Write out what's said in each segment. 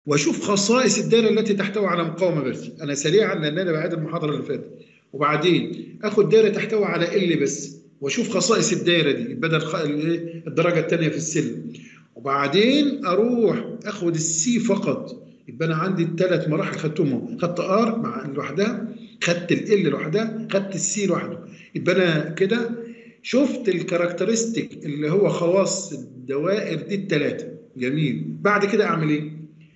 واشوف خصائص الدائره التي تحتوي على مقاومه بس انا سريعا لان انا بعيد المحاضره اللي فاتت وبعدين اخد دائره تحتوي على ال بس واشوف خصائص الدائره دي بدل الدرجه الثانيه في السلم وبعدين اروح اخد السي فقط يبقى انا عندي الثلاث مراحل خدتهم خدت ار مع لوحدها خدت ال لوحدها خدت السي لوحده يبقى انا كده شفت الكاركترستيك اللي هو خواص الدوائر دي الثلاثه جميل بعد كده اعمل ايه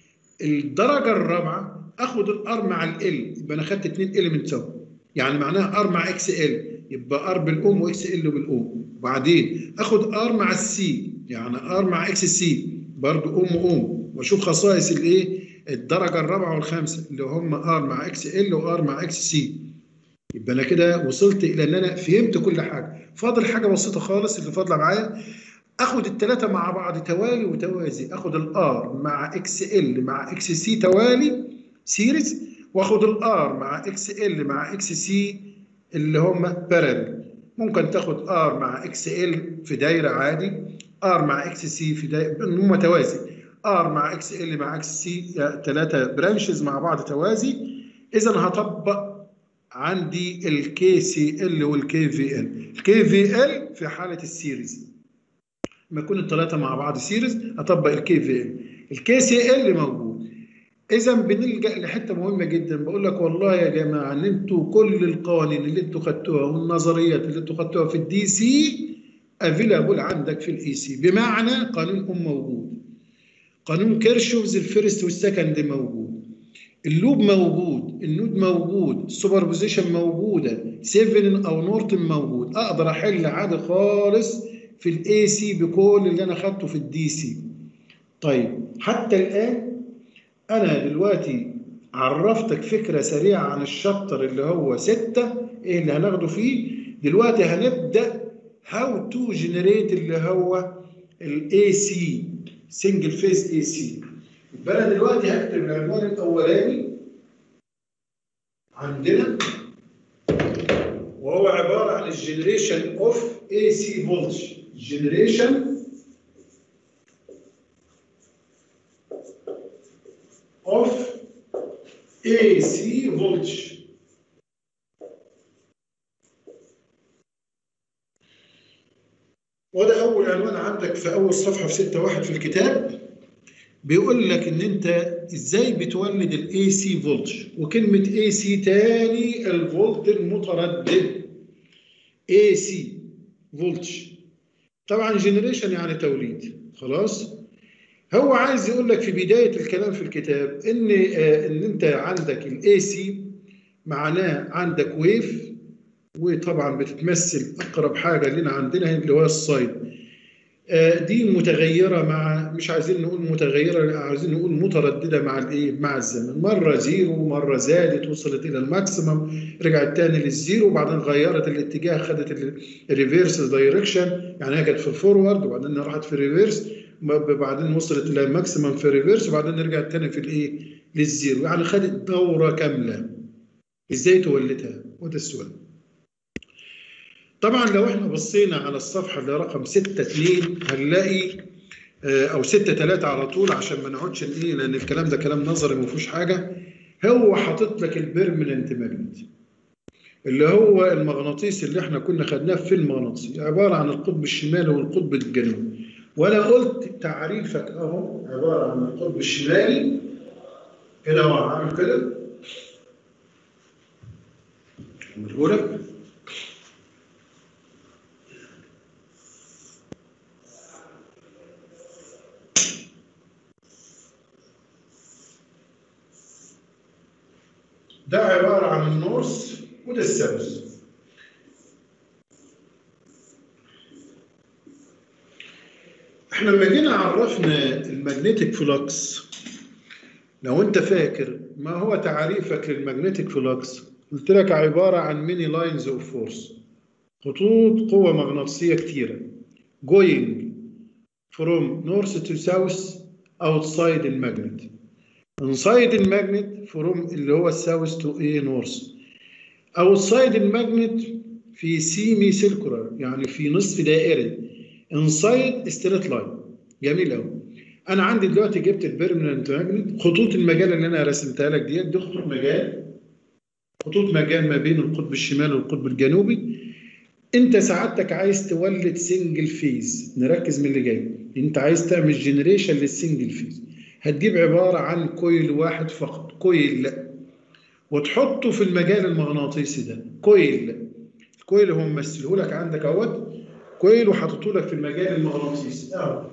الدرجه الرابعه اخد الار مع ال يبقى انا خدت اثنين اليمنت سوا يعني معناها ار مع اكس ال يبقى ار بالاوم واكس ال بالاوم وبعدين اخد ار مع السي يعني ار مع اكس سي برضه اوم واوم واشوف خصائص الايه الدرجه الرابعه والخامسه اللي هم ار مع اكس ال وار مع اكس سي يبقى انا كده وصلت الى ان انا فهمت كل حاجه فاضل حاجه بسيطه خالص اللي فاضله معايا اخد الثلاثه مع بعض توالي وتوازي اخد الار مع اكس ال مع اكس سي توالي سيريز واخد الار مع اكس ال مع اكس سي اللي هم بارل ممكن تاخد ار مع اكس ال في دايره عادي ار مع اكس سي في دايره متوازي ار مع اكس ال مع اكس سي ثلاثه برانشز مع بعض توازي اذا هطبق عندي الكي سي ال والكي في ال الكي في ال في حاله السيريز لما يكون الثلاثه مع بعض سيريز اطبق الكي في ال الكي سي ال موجود اذا بنلجا لحته مهمه جدا بقول لك والله يا جماعه ان انتوا كل القوانين اللي انتوا خدتوها والنظريات اللي انتوا خدتوها في الدي سي افيلابل عندك في الاي سي بمعنى قانون ام موجود قانون كيرشوفز الفيرست والسكند موجود اللوب موجود النود موجود السوبر بوزيشن موجوده سيفن او نورتن موجود اقدر احل عادي خالص في الاي سي بكل اللي انا خدته في الدي سي طيب حتى الان انا دلوقتي عرفتك فكره سريعه عن الشابتر اللي هو ستة ايه اللي هناخده فيه دلوقتي هنبدا هاو تو جنريت اللي هو الاي سي سنجل فيز اي سي يبقى انا دلوقتي هكتب العنوان الاولاني عندنا وهو عباره عن الجنريشن اوف اي سي فولتج جنريشن اوف اي سي فولتج وده اول عنوان عندك في اول صفحه في 6 واحد في الكتاب بيقول لك ان انت ازاي بتولد الاي سي فولتج وكلمه اي سي تاني الفولت المتردد اي سي فولتج طبعا جنريشن يعني توليد خلاص هو عايز يقول لك في بدايه الكلام في الكتاب ان آه ان انت عندك الاي سي معناه عندك ويف وطبعا بتتمثل اقرب حاجه لنا عندنا اللي هو السايد دي متغيره مع مش عايزين نقول متغيره عايزين نقول متردده مع الايه مع الزمن مره زيرو مره زادت وصلت الى الماكسيمم رجعت تاني للزيرو وبعدين غيرت الاتجاه خدت الريفيرس دايركشن يعني هي كانت في الفورورد وبعدين راحت في الريفيرس بعدين وصلت الى الماكسيمم في الريفيرس وبعدين رجعت تاني في الايه للزيرو يعني خدت دوره كامله ازاي تولدها وده السؤال طبعا لو احنا بصينا على الصفحه اللي رقم 6 2 هنلاقي او 6 3 على طول عشان ما نقعدش ايه لان الكلام ده كلام نظري ما فيهوش حاجه هو حاطط لك البيرمننت ماجنت اللي هو المغناطيس اللي احنا كنا خدناه في المغناطيس عباره عن القطب الشمالي والقطب الجنوبي وانا قلت تعريفك اهو عباره عن القطب الشمالي كده اهو عامل كده لك ده عبارة عن النورث وده الساوث احنا لما جينا عرفنا المagnetic فلوكس لو انت فاكر ما هو تعريفك للمagnetic فلوكس قلت لك عبارة عن ميني لاينز اوف فورس خطوط قوة مغناطيسية كتيرة going from north to south outside المagnet inside المagnet from اللي هو الساوث تو ايه نورث outside المagnet في سيمي سيركولار يعني في نصف دائري inside ستريت لاين جميل قوي انا عندي دلوقتي جبت البيرمننت ماجنت خطوط المجال اللي انا رسمتها لك ديت دي خطوط مجال خطوط مجال ما بين القطب الشمالي والقطب الجنوبي انت سعادتك عايز تولد سنجل فيز نركز من اللي جاي انت عايز تعمل جنريشن للسنجل فيز هتجيب عباره عن كويل واحد فقط كويل وتحطه في المجال المغناطيسي ده كويل الكويل هو ممثله لك عندك اهوت كويل وحاططه لك في المجال المغناطيسي اهو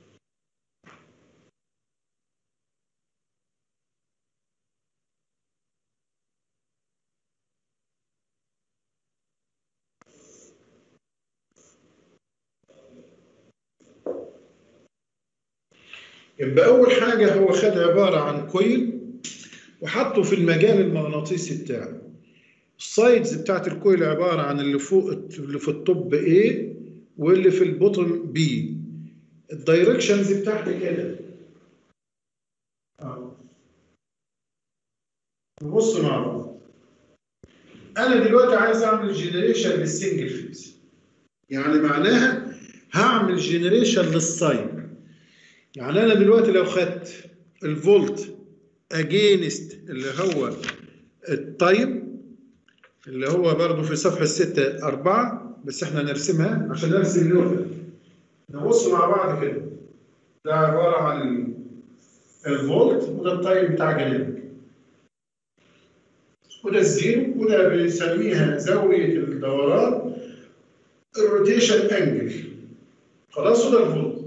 يبقى أول حاجة هو خد عبارة عن كويل وحطه في المجال المغناطيسي بتاعه. السايدز بتاعت الكويل عبارة عن اللي فوق اللي في الطب A واللي في البوتن B. الدايركشنز بتاعتي كده. نبص مع بعض. أنا دلوقتي عايز أعمل جنريشن للسنجل فيز. يعني معناها هعمل جنريشن للسايد. يعني انا دلوقتي لو خدت الفولت اجينست اللي هو التايم اللي هو برضه في صفحه 6 4 بس احنا نرسمها عشان نرسم اللوحه نبص مع بعض كده ده عباره عن الفولت وده التايم بتاع جنبك وده الزيرو وده بنسميها زاويه الدوران الروتيشن انجل خلاص وده الفولت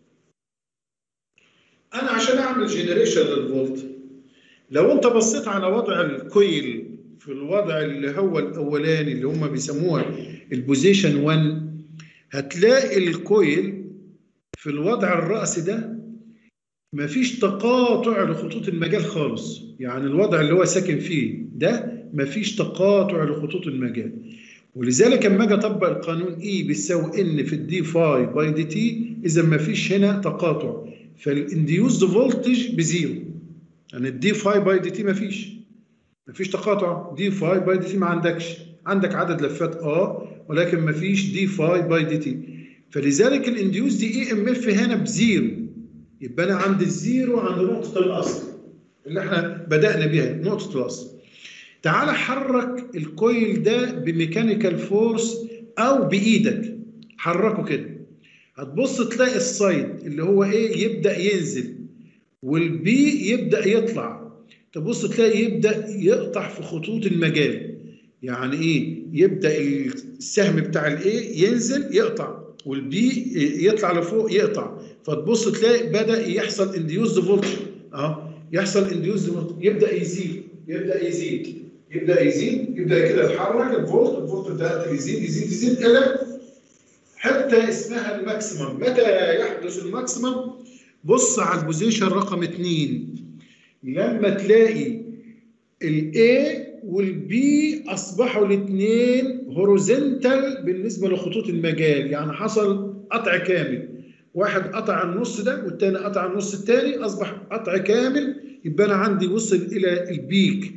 انا عشان اعمل جنريشن للفولت لو انت بصيت على وضع الكويل في الوضع اللي هو الاولاني اللي هم بيسموها البوزيشن 1 هتلاقي الكويل في الوضع الرأسي ده مفيش تقاطع لخطوط المجال خالص يعني الوضع اللي هو ساكن فيه ده مفيش تقاطع لخطوط المجال ولذلك لما اجي اطبق القانون اي بيساوي ان في الدي فاي باي دي تي اذا مفيش هنا تقاطع فالانديوزد فولتج بزيرو يعني الدي فاي باي دي تي مفيش مفيش تقاطع دي فاي باي دي تي ما عندكش عندك عدد لفات اه ولكن مفيش دي فاي باي دي تي فلذلك الانديوز دي اي ام اف هنا بزيرو يبقى انا عند الزيرو عند نقطه الاصل اللي احنا بدانا بيها نقطه الاصل تعال حرك الكويل ده بميكانيكال فورس او بايدك حركه كده هتبص تلاقي السايد اللي هو ايه يبدا ينزل والبي يبدا يطلع تبص تلاقي يبدا يقطع في خطوط المجال يعني ايه يبدا السهم بتاع الايه ينزل يقطع والبي يطلع لفوق يقطع فتبص تلاقي بدا يحصل انديوز فولت اه يحصل انديوز فولت يبدا يزيد يبدا يزيد يبدا يزيد يبدا كده يتحرك الفولت الفولت ده يزيد يزيد يزيد الى حتى اسمها الماكسيمم متى يحدث الماكسيمم بص على البوزيشن رقم 2 لما تلاقي الاي والبي اصبحوا الاثنين هوريزونتال بالنسبه لخطوط المجال يعني حصل قطع كامل واحد قطع النص ده والتاني قطع النص التاني اصبح قطع كامل يبقى انا عندي وصل الى البيك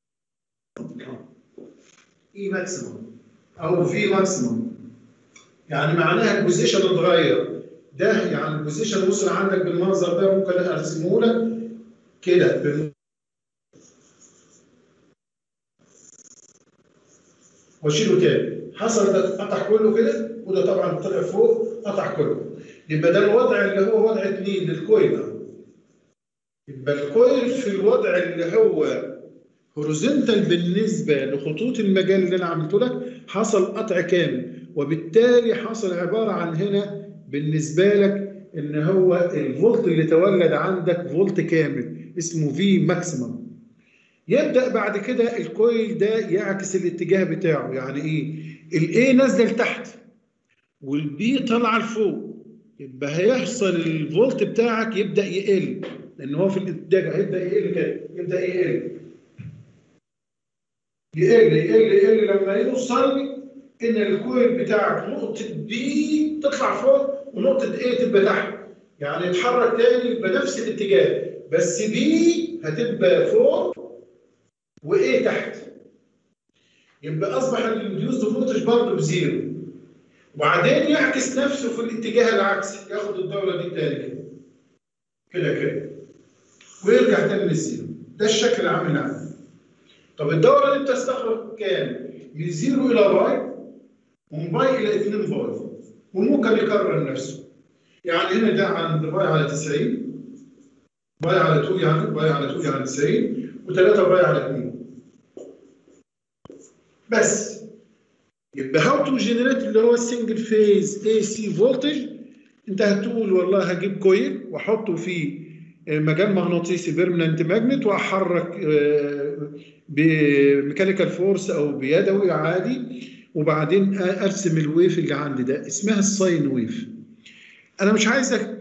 اي ماكسيمم او في ماكسيمم يعني معناها البوزيشن اتغير ده يعني البوزيشن وصل عندك بالمنظر ده ممكن ارسمه لك كده بال... واشيله تاني حصل ده قطع كله كده وده طبعا طلع فوق قطع كله يبقى ده الوضع اللي هو وضع اثنين للكويل يبقى الكويل في الوضع اللي هو هوريزونتال بالنسبه لخطوط المجال اللي انا عملته لك حصل قطع كامل وبالتالي حصل عباره عن هنا بالنسبه لك ان هو الفولت اللي تولد عندك فولت كامل اسمه في ماكسيمم يبدا بعد كده الكويل ده يعكس الاتجاه بتاعه يعني ايه الاي نازله لتحت والبي طالعه لفوق يبقى هيحصل الفولت بتاعك يبدا يقل لان هو في الاتجاه هيبدا يقل كده يبدا يقل يقل يقل يقل لما يوصل ان الكويل بتاعك نقطه بي تطلع فوق ونقطه ايه تبقى تحت يعني يتحرك تاني بنفس الاتجاه بس بي هتبقى فوق وايه تحت يبقى اصبح الريديوسد فولتج برضه بزيرو وبعدين يعكس نفسه في الاتجاه العكسي ياخد الدوره دي تاني كده كده كده ويرجع تاني للزيرو ده الشكل العام اللي عندي طب الدوره دي بتستغرق كام؟ من زيرو الى باي ومن باي الى 2 باي وممكن يكرر نفسه يعني هنا ده عند باي على 90 باي على 2 يعني باي على 2 يعني 90 و3 باي على 2 بس يبقى هاو تو جنريت اللي هو السنجل فيز اي سي فولتج انت هتقول والله هجيب كويل واحطه في مجال مغناطيسي بيرمننت ماجنت واحرك بميكانيكال فورس او بيدوي عادي وبعدين ارسم الويف اللي عندي ده اسمها الساين ويف انا مش عايزك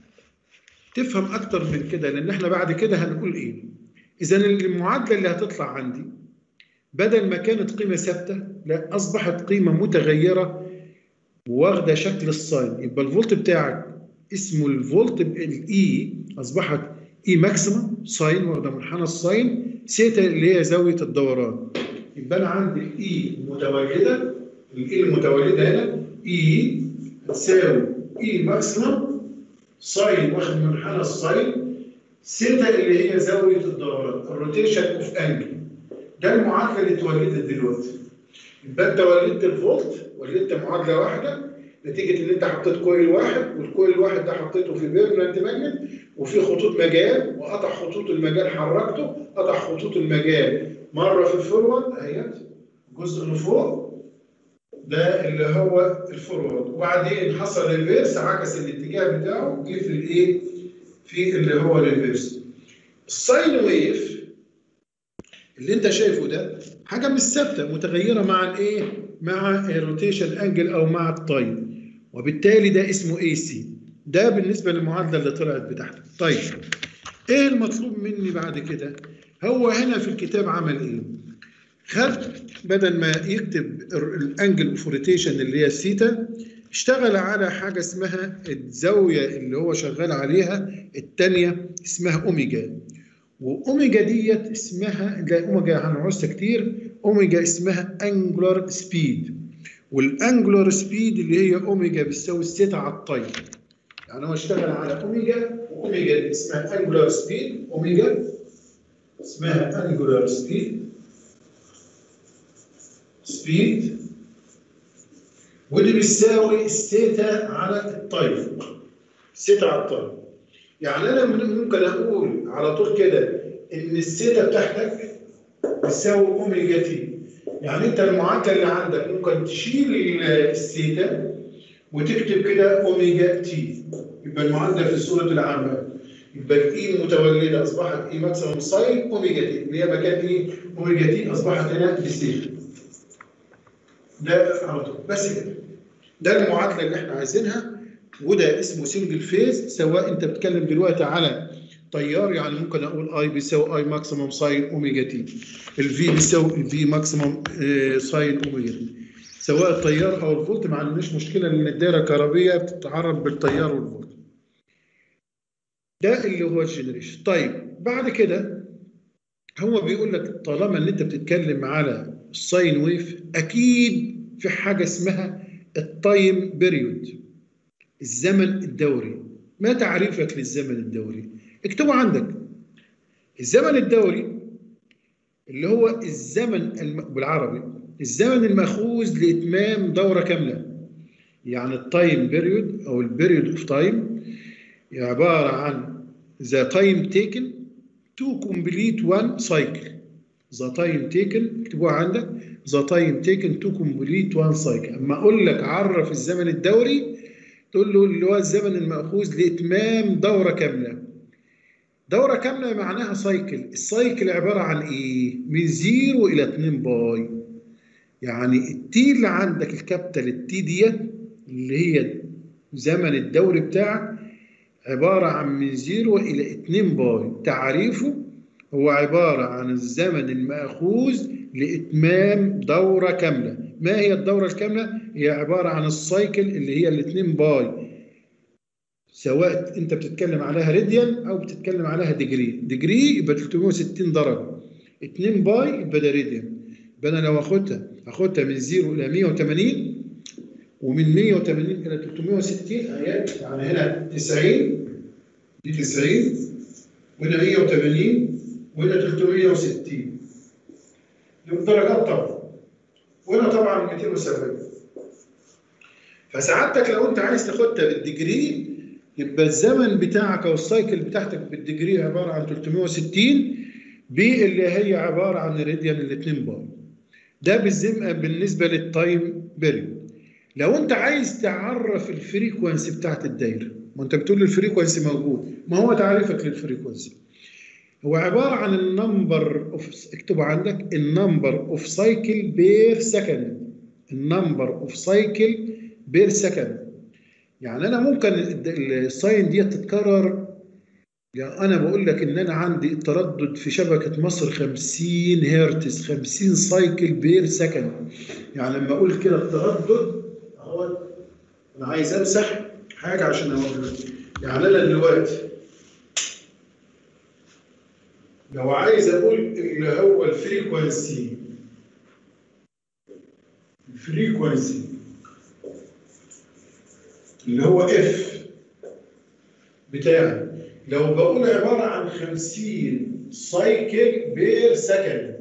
تفهم اكتر من كده لان احنا بعد كده هنقول ايه اذا المعادله اللي هتطلع عندي بدل ما كانت قيمه ثابته لا اصبحت قيمه متغيره واخده شكل الساين يبقى الفولت بتاعك اسمه الفولت الاي اصبحت اي ماكسيمم ساين واخده منحنى الساين سيتا اللي هي زاويه الدوران يبقى انا عندي الاي متواجده الاي المتواجده هنا اي تساوي اي ماكسيمم ساين واخد منحنى الساين سيتا اللي هي زاويه الدوران الروتيشن اوف انجل ده المعادله اللي اتولدت دلوقتي يبقى انت ولدت الفولت ولدت معادله واحده نتيجه ان انت حطيت كويل واحد والكويل الواحد ده حطيته في بيرمننت ماجنت وفي خطوط مجال وقطع خطوط المجال حركته قطع خطوط المجال مره في الفورورد اهيت الجزء اللي فوق ده اللي هو الفورورد وبعدين حصل ريفيرس عكس الاتجاه بتاعه جه في الايه في اللي هو ريفيرس الساين ويف اللي انت شايفه ده حاجه مش ثابته متغيره مع الايه مع الروتيشن انجل او مع التايم وبالتالي ده اسمه اي سي ده بالنسبه للمعادله اللي طلعت بتاعتك طيب ايه المطلوب مني بعد كده هو هنا في الكتاب عمل ايه خد بدل ما يكتب الانجل اوف روتيشن اللي هي الثيتا اشتغل على حاجه اسمها الزاويه اللي هو شغال عليها الثانيه اسمها اوميجا واوميجا ديت اسمها لا اوميجا هنعوزها كتير اوميجا اسمها انجولار سبيد والانجولار سبيد اللي هي اوميجا بتساوي الثيتا على الطيب يعني هو اشتغل على اوميجا واوميجا دي اسمها انجولار سبيد اوميجا اسمها انجولار سبيد سبيد ودي بتساوي الثيتا على الطيب الثيتا على الطيب يعني انا ممكن اقول على طول كده ان الثيتا بتاعتك بتساوي اوميجا تي يعني انت المعادله اللي عندك ممكن تشيل الثيتا وتكتب كده اوميجا تي يبقى المعادله في الصوره العامه يبقى الاي المتولده اصبحت اي ماكسيمم ساين اوميجا تي اللي هي مكان ايه اوميجا تي اصبحت هنا بثيتا ده على طول بس كده ده المعادله اللي احنا عايزينها وده اسمه سنجل فيز سواء انت بتتكلم دلوقتي على تيار يعني ممكن اقول اي بيساوي اي ماكسيمم ساين اوميجا تي الفي بيساوي الفي ماكسيمم ساين اوميجا تي سواء التيار او الفولت ما عندناش مشكله لان الدايره الكهربيه بتتعرض بالتيار والفولت ده اللي هو الجنريشن طيب بعد كده هو بيقول لك طالما ان انت بتتكلم على الساين ويف اكيد في حاجه اسمها التايم بيريود الزمن الدوري ما تعريفك للزمن الدوري اكتبه عندك الزمن الدوري اللي هو الزمن الم... بالعربي الزمن المأخوذ لإتمام دورة كاملة يعني التايم بيريود أو البيريود اوف تايم عبارة عن the time taken to complete one cycle the time taken اكتبوها عندك the time taken to complete one cycle أما أقول لك عرف الزمن الدوري تقول له اللي هو الزمن المأخوذ لإتمام دورة كاملة دورة كاملة معناها سايكل السايكل عبارة عن إيه؟ من زيرو إلى 2 باي يعني التي اللي عندك الكابيتال التي ديت اللي هي زمن الدوري بتاعك عبارة عن من زيرو إلى 2 باي تعريفه هو عبارة عن الزمن المأخوذ لإتمام دورة كاملة ما هي الدورة الكاملة؟ هي عبارة عن السايكل اللي هي الاتنين باي سواء انت بتتكلم عليها راديان او بتتكلم عليها ديجري ديجري يبقى 360 درجة 2 باي يبقى ده راديان يبقى انا لو اخدها اخدها من 0 الى 180 ومن 180 الى 360 اهي يعني هنا 90 دي 90 وهنا 180 وهنا 360 دي درجات طبعا وهنا طبعا 270 فسعادتك لو انت عايز تاخدها بالديجري يبقى الزمن بتاعك او السايكل بتاعتك بالديجري عباره عن 360 باللي هي عباره عن الراديان الاثنين بار ده بالزم بالنسبه للتايم بيريود لو انت عايز تعرف الفريكونسي بتاعت الدايره ما انت بتقول الفريكونسي موجود ما هو تعريفك للفريكونسي هو عباره عن النمبر اوف اكتب عندك النمبر اوف سايكل بير سكند النمبر اوف سايكل بير سكند يعني انا ممكن الساين دي تتكرر يعني انا بقول لك ان انا عندي تردد في شبكه مصر 50 هرتز 50 سايكل بير سكند يعني لما اقول كده التردد اهو انا عايز امسح حاجه عشان اوريك يعني انا دلوقتي لو عايز اقول اللي هو الفريكونسي الفريكونسي اللي هو اف بتاعي لو بقول عباره عن 50 سايكل بير سكند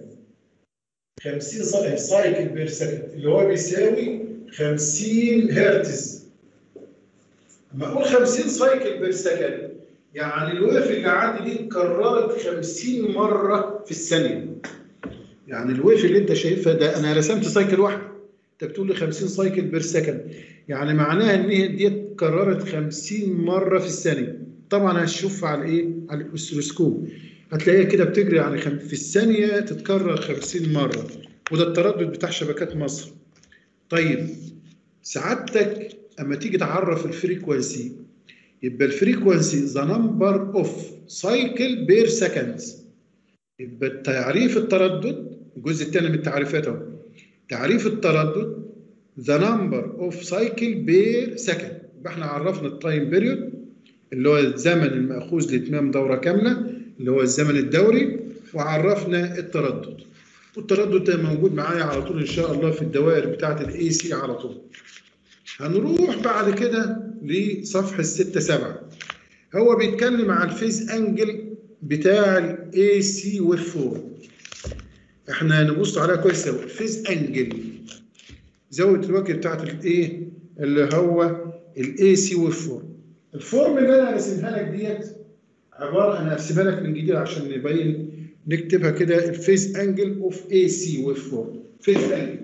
50 سايكل بير سكند اللي هو بيساوي 50 هرتز لما اقول 50 سايكل بير سكند يعني الويف اللي عندي دي اتكررت 50 مره في الثانيه يعني الويف اللي انت شايفها ده انا رسمت سايكل واحده انت بتقول لي 50 سايكل بير سكند يعني معناها ان هي دي اتكررت 50 مره في الثانيه طبعا هتشوف على ايه على الاستروسكوب هتلاقيها كده بتجري يعني خم... في الثانيه تتكرر 50 مره وده التردد بتاع شبكات مصر طيب سعادتك اما تيجي تعرف الفريكوانسي يبقى الفريكوانسي ذا نمبر اوف سايكل بير سكندز يبقى تعريف التردد الجزء الثاني من التعريفات اهو تعريف التردد ذا نمبر اوف سايكل بير سكند يبقى احنا عرفنا التايم بيريود اللي هو الزمن المأخوذ لإتمام دورة كاملة اللي هو الزمن الدوري وعرفنا التردد والتردد ده موجود معايا على طول إن شاء الله في الدوائر بتاعة الاي سي على طول هنروح بعد كده لصفحة 6 7 هو بيتكلم عن الفيز انجل بتاع الاي سي ويف 4 احنا نبص عليها كويس قوي الفيز انجل زاويه الوجه بتاعت الايه اللي هو الاي سي ويف 4 الفورم اللي انا راسمها لك ديت عباره انا هرسمها لك من جديد عشان نبين نكتبها كده الفيز انجل اوف اي سي ويف 4 فيز انجل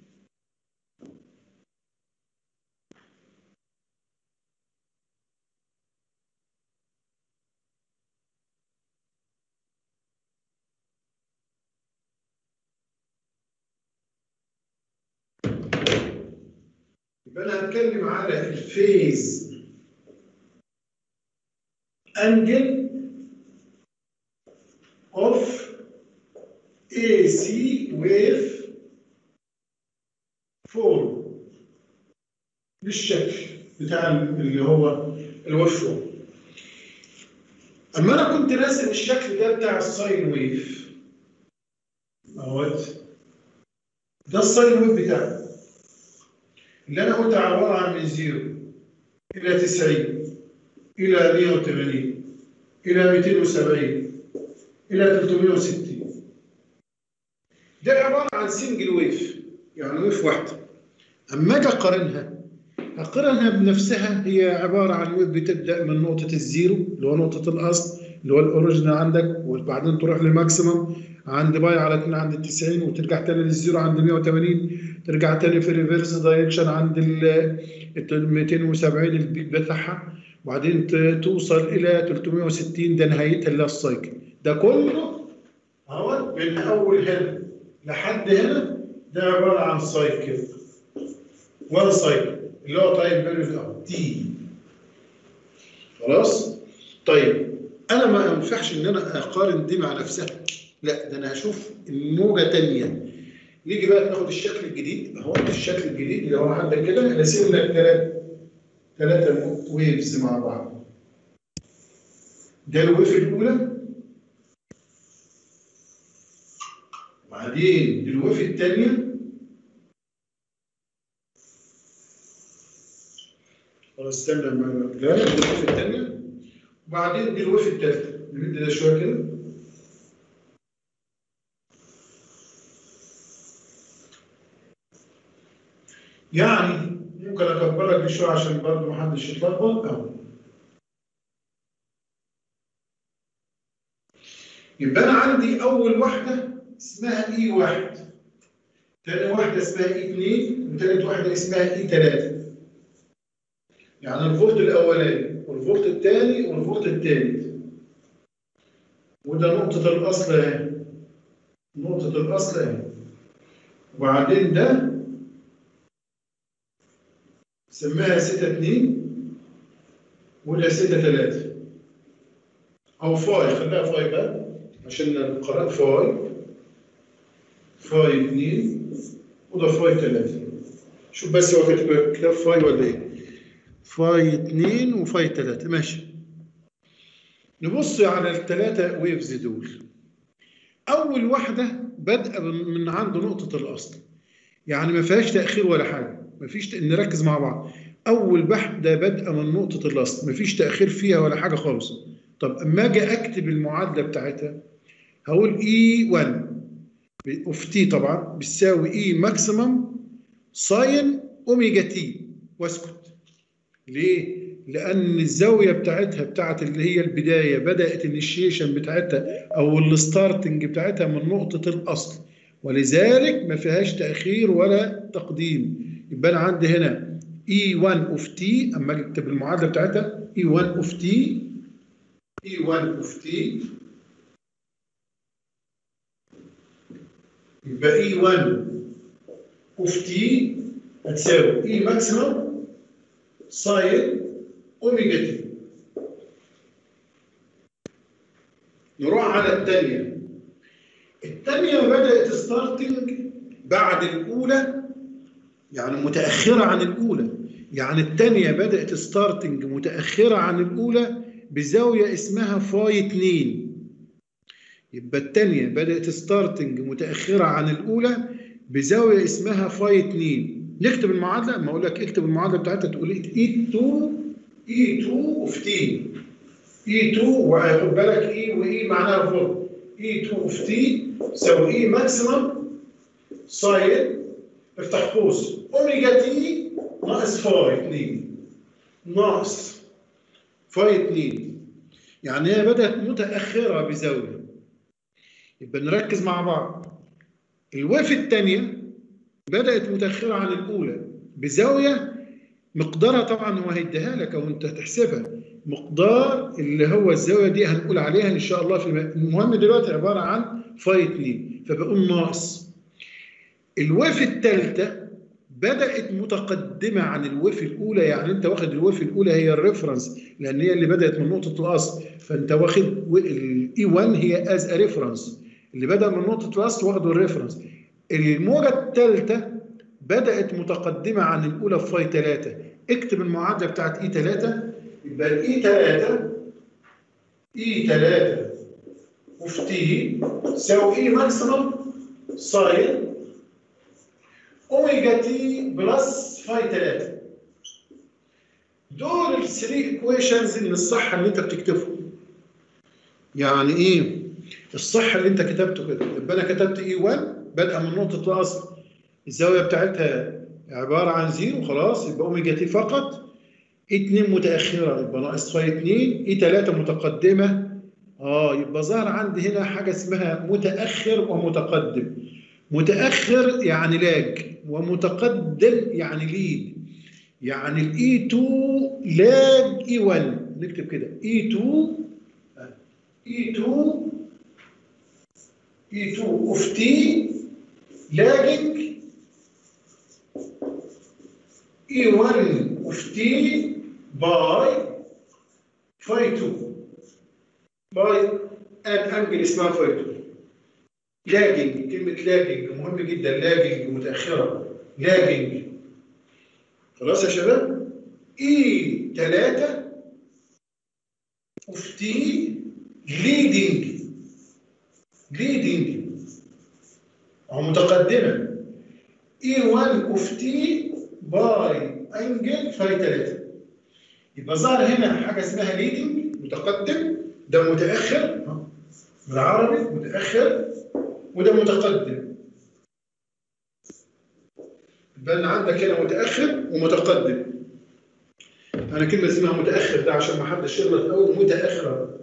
يبقى انا هتكلم على الفيز انجل اوف اي سي ويف فور بالشكل بتاع اللي هو الويف فور اما انا كنت راسم الشكل ده بتاع الساين ويف اهوت ده الساين ويف بتاعي اللي انا قلت عباره عن من زيرو الى 90 الى 180 الى 270 الى 360 ده عباره عن سنجل ويف يعني ويف واحده اما اجي اقارنها اقارنها بنفسها هي عباره عن ويف بتبدا من نقطه الزيرو اللي هو نقطه الاصل اللي هو الاوريجن عندك وبعدين تروح للماكسيمم عند باي على 2 عند ال 90 وترجع تاني للزيرو عند 180 ترجع تاني في ريفرس دايركشن عند ال 270 البيك بتاعها وبعدين توصل الى 360 ده نهايتها اللي السايكل ده كله اهو من اول هنا لحد هنا ده عباره عن سايكل وان سايكل اللي هو تايم بيريود اهو تي خلاص طيب انا ما ينفعش ان انا اقارن دي مع نفسها لا ده انا هشوف الموجه ثانيه نيجي بقى ناخد الشكل الجديد اهو الشكل الجديد اللي هو عندك كده راسم لك ثلاث ثلاثه ويفز مع بعض ده الويف الاولى وبعدين الويف الثانيه خلاص استنى لا الويف الثانيه وبعدين دي الويف الثالثه نمد ده شويه كده يعني ممكن اكبر لك دي شويه عشان برضه محدش يتلخبط اهو يبقى انا عندي اول واحده اسمها اي واحد تاني واحده اسمها اي 2 وتالت واحده اسمها اي 3 يعني الفولت الاولاني والفولت الثاني والفولت الثالث وده نقطه الاصل اهي نقطه الاصل اهي وبعدين ده سماها ستة اتنين ولا ستة تلاتة أو فاي خليها فاي بقى عشان القراءة فاي فاي اتنين وده فاي تلاتة شوف بس هو كاتب كتاب فاي ولا ايه فاي اتنين وفاي تلاتة ماشي نبص على التلاتة ويفز دول أول واحدة بادئة من عند نقطة الأصل يعني ما فيهاش تأخير ولا حاجة مفيش نركز مع بعض اول بحث بادئه من نقطه الاصل مفيش تاخير فيها ولا حاجه خالص طب اما اجي اكتب المعادله بتاعتها هقول اي 1 اوف تي طبعا بتساوي اي ماكسيمم ساين اوميجا تي واسكت ليه لان الزاويه بتاعتها بتاعت اللي هي البدايه بدات الانيشيشن بتاعتها او الستارتنج بتاعتها من نقطه الاصل ولذلك ما فيهاش تاخير ولا تقديم يبقى انا عندي هنا E1 اوف تي اما اجي اكتب المعادله بتاعتها E1 اوف تي E1 اوف تي يبقى E1 اوف تي هتساوي E ماكسيمم ساين اوميجا تي نروح على الثانيه الثانيه بدات ستارتنج بعد الاولى يعني متأخرة عن الأولى يعني الثانية بدأت ستارتنج متأخرة عن الأولى بزاوية اسمها فاي 2 يبقى الثانية بدأت ستارتنج متأخرة عن الأولى بزاوية اسمها فاي 2 نكتب المعادلة ما أقول لك اكتب المعادلة بتاعتها تقول اي 2 اي 2 اوف تي اي 2 وخد بالك اي واي معناها فولت اي 2 اوف تي تساوي اي ماكسيمم ساين افتح قوس اوميجا تي ناقص فاي 2 ناقص فاي 2 يعني هي بدأت متأخرة بزاوية يبقى نركز مع بعض الويف الثانية بدأت متأخرة عن الأولى بزاوية مقدارها طبعا هو هيديها لك أو أنت هتحسبها مقدار اللي هو الزاوية دي هنقول عليها إن شاء الله في المهم دلوقتي عبارة عن فاي 2 فبقول ناقص الويف الثالثة بدأت متقدمة عن الويف الأولى يعني أنت واخد الويف الأولى هي الريفرنس لأن هي اللي بدأت من نقطة الأصل فأنت واخد الإي 1 هي از ريفرنس اللي بدأ من نقطة الأصل واخده الريفرنس الموجة الثالثة بدأت متقدمة عن الأولى في فاي 3 اكتب المعادلة بتاعت إي 3 يبقى الإي 3 إي 3 اوف تي تساوي إي ماكسيمم ساين اوميجا تي بلس فاي 3 دول الثري ايكويشنز اللي الصح اللي انت بتكتبهم يعني ايه الصح اللي انت كتبته كده يبقى انا كتبت اي 1 بادئه من نقطه الاصل الزاويه بتاعتها عباره عن زيرو خلاص يبقى اوميجا تي فقط اي 2 متاخره يبقى ناقص فاي 2 اي 3 متقدمه اه يبقى ظهر عندي هنا حاجه اسمها متاخر ومتقدم متاخر يعني لاج ومتقدم يعني ليد يعني الاي 2 لاج اي 1 نكتب كده اي 2 اي 2 اي 2 اوف تي لاجنج اي 1 اوف تي باي فاي 2 باي ان انجل اسمها فاي 2 لاجنج كلمة لاجنج مهم جدا لاجنج متأخرة لاجنج خلاص يا شباب اي 3 اوف تي ليدنج ليدنج او متقدمة اي 1 اوف تي باي انجل فاي 3 يبقى ظهر هنا حاجة اسمها ليدنج متقدم ده متاخر بالعربي متاخر وده متقدم يبقى عندك هنا متاخر ومتقدم انا كلمه اسمها متاخر ده عشان ما حدش يغلط قوي متاخر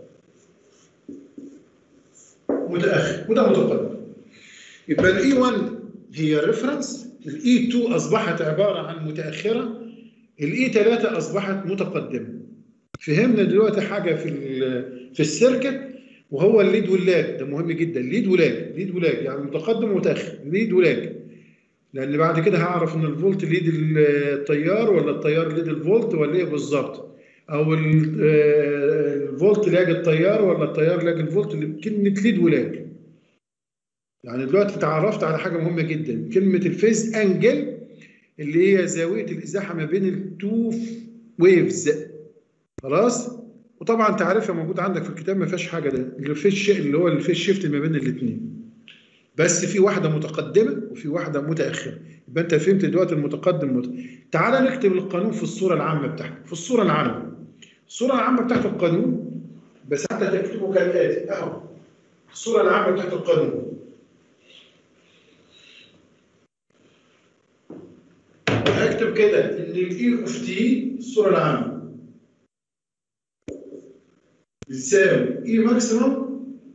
متاخر وده متقدم يبقى الاي 1 هي ريفرنس الاي 2 اصبحت عباره عن متاخره الاي 3 اصبحت متقدمه فهمنا دلوقتي حاجه في في السيركت وهو الليد واللاج ده مهم جدا ليد ولاج ليد ولاج يعني متقدم ومتاخر ليد ولاج لان بعد كده هعرف ان الفولت ليد التيار ولا التيار ليد الفولت ولا ايه بالظبط او الفولت لاج التيار ولا التيار لاج الفولت كلمه ليد ولاج يعني دلوقتي اتعرفت على حاجه مهمه جدا كلمه الفيز انجل اللي هي زاويه الازاحه ما بين التو ويفز خلاص وطبعا تعرفها موجود عندك في الكتاب ما فيهاش حاجه ده الفيش اللي هو الفيش شيفت ما بين الاثنين بس في واحده متقدمه وفي واحده متاخره يبقى انت فهمت دلوقتي المتقدم مت... تعال نكتب القانون في الصوره العامه بتاعتك في الصوره العامه الصوره العامه بتاعت القانون بس انت تكتبه كالاتي اهو الصوره العامه بتاعت القانون هكتب كده ان الاي اوف تي الصوره العامه بتساوي اي ماكسيمم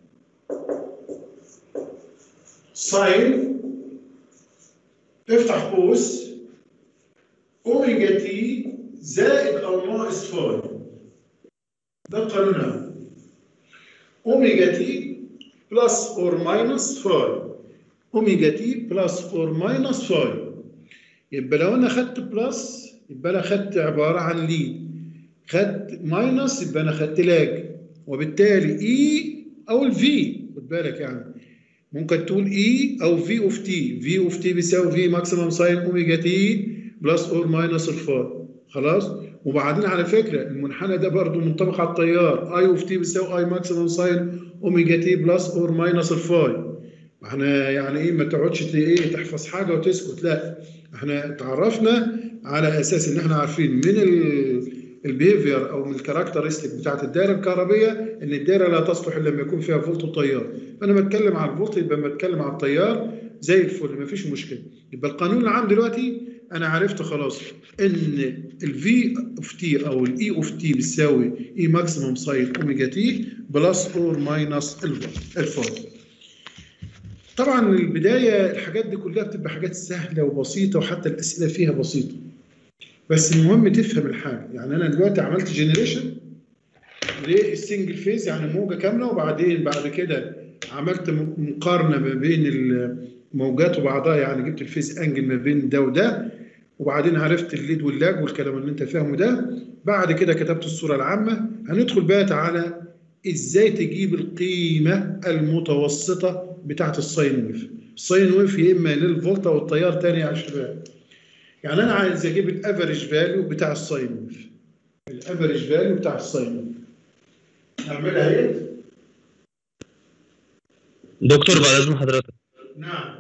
ساين افتح قوس اوميجا تي زائد او ناقص فاي ده قانونها اوميجا تي بلس اور ماينس فاي اوميجا تي بلس اور ماينس فاي يبقى لو انا خدت بلس يبقى انا خدت عباره عن ليد خدت ماينس يبقى انا خدت لاج وبالتالي اي او الفي خد بالك يعني ممكن تقول اي او في اوف تي في اوف تي بيساوي في ماكسيمم ساين اوميجا تي بلس اور ماينس الفاي خلاص وبعدين على فكره المنحنى ده برضو منطبق على التيار اي اوف تي بيساوي اي ماكسيمم ساين اوميجا تي بلس اور ماينس الفاي احنا يعني ايه ما تقعدش ايه تحفظ حاجه وتسكت لا احنا تعرفنا على اساس ان احنا عارفين من البيهيفير او من الكاركترستيك بتاعت الدائره الكهربيه ان الدائره لا تصلح الا لما يكون فيها فولت وتيار فانا بتكلم على الفولت يبقى بتكلم على التيار زي الفل ما فيش مشكله يبقى القانون العام دلوقتي انا عرفت خلاص ان الفي اوف تي او الاي اوف تي بتساوي اي ماكسيمم ساين اوميجا تي بلس اور ماينس الفاي طبعا البدايه الحاجات دي كلها بتبقى حاجات سهله وبسيطه وحتى الاسئله فيها بسيطه بس المهم تفهم الحاجه يعني انا دلوقتي عملت جنريشن للسنجل فيز يعني موجه كامله وبعدين بعد كده عملت مقارنه ما بين الموجات وبعضها يعني جبت الفيز انجل ما بين ده وده وبعدين عرفت الليد واللاج والكلام اللي انت فاهمه ده بعد كده كتبت الصوره العامه هندخل بقى على ازاي تجيب القيمه المتوسطه بتاعت الساين ويف الساين ويف يا اما للفولت او التيار تاني يا شباب يعني انا عايز اجيب الافريج فاليو بتاع الساين ويف الافريج فاليو بتاع الساين ويف نعملها ايه دكتور بعد اذن حضرتك نعم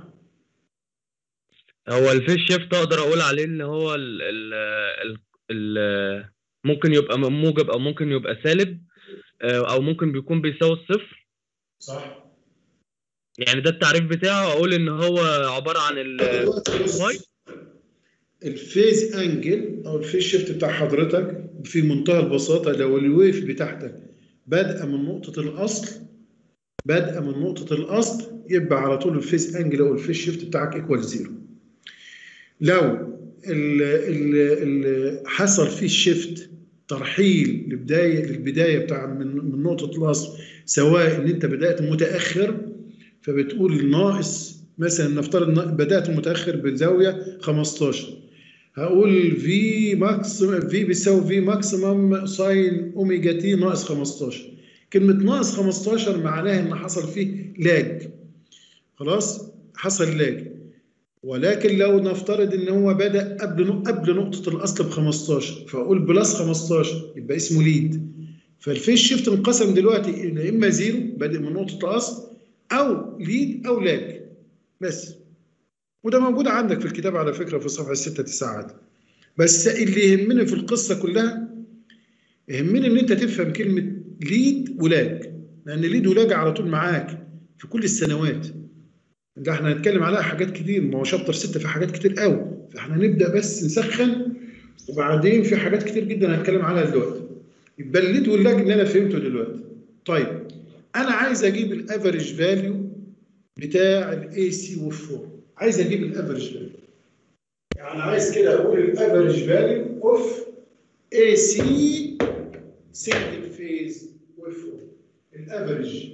هو الفيش شيفت اقدر اقول عليه ان هو ال ال ال ال ممكن يبقى موجب او ممكن يبقى سالب او ممكن بيكون بيساوي الصفر صح يعني ده التعريف بتاعه اقول ان هو عباره عن ال واي الفيز انجل او الفيز شيفت بتاع حضرتك في منتهى البساطه لو الويف بتاعتك بادئه من نقطه الاصل بادئه من نقطه الاصل يبقى على طول الفيز انجل او الفيز شيفت بتاعك ايكوال زيرو لو ال ال ال حصل فيه شيفت ترحيل لبدايه للبدايه بتاع من, من نقطه الاصل سواء ان انت بدات متاخر فبتقول ناقص مثلا نفترض بدات متاخر بزاويه 15 هقول في ماكس في بيساوي في ماكسيمم ساين اوميجا تي ناقص 15 كلمه ناقص 15 معناها ان حصل فيه لاج خلاص حصل لاج ولكن لو نفترض ان هو بدا قبل قبل نقطه الاصل ب 15 فاقول بلس 15 يبقى اسمه ليد فالفيش شيفت انقسم دلوقتي الى اما زيرو بادئ من نقطه الاصل او ليد او لاج بس وده موجود عندك في الكتاب على فكره في صفحه 6 9 بس اللي يهمني في القصه كلها يهمني ان انت تفهم كلمه ليد ولاج لان ليد ولاج على طول معاك في كل السنوات ده احنا هنتكلم عليها حاجات كتير ما هو شابتر 6 في حاجات كتير قوي فاحنا نبدا بس نسخن وبعدين في حاجات كتير جدا هنتكلم عليها دلوقتي يبقى الليد واللاج اللي انا فهمته دلوقتي طيب انا عايز اجيب الافريج فاليو بتاع الاي سي ويف 4 عايز اجيب الافريج فاليو يعني عايز كده اقول الافريج فاليو اوف اي سي سنجل فيز ويف 4 الافريج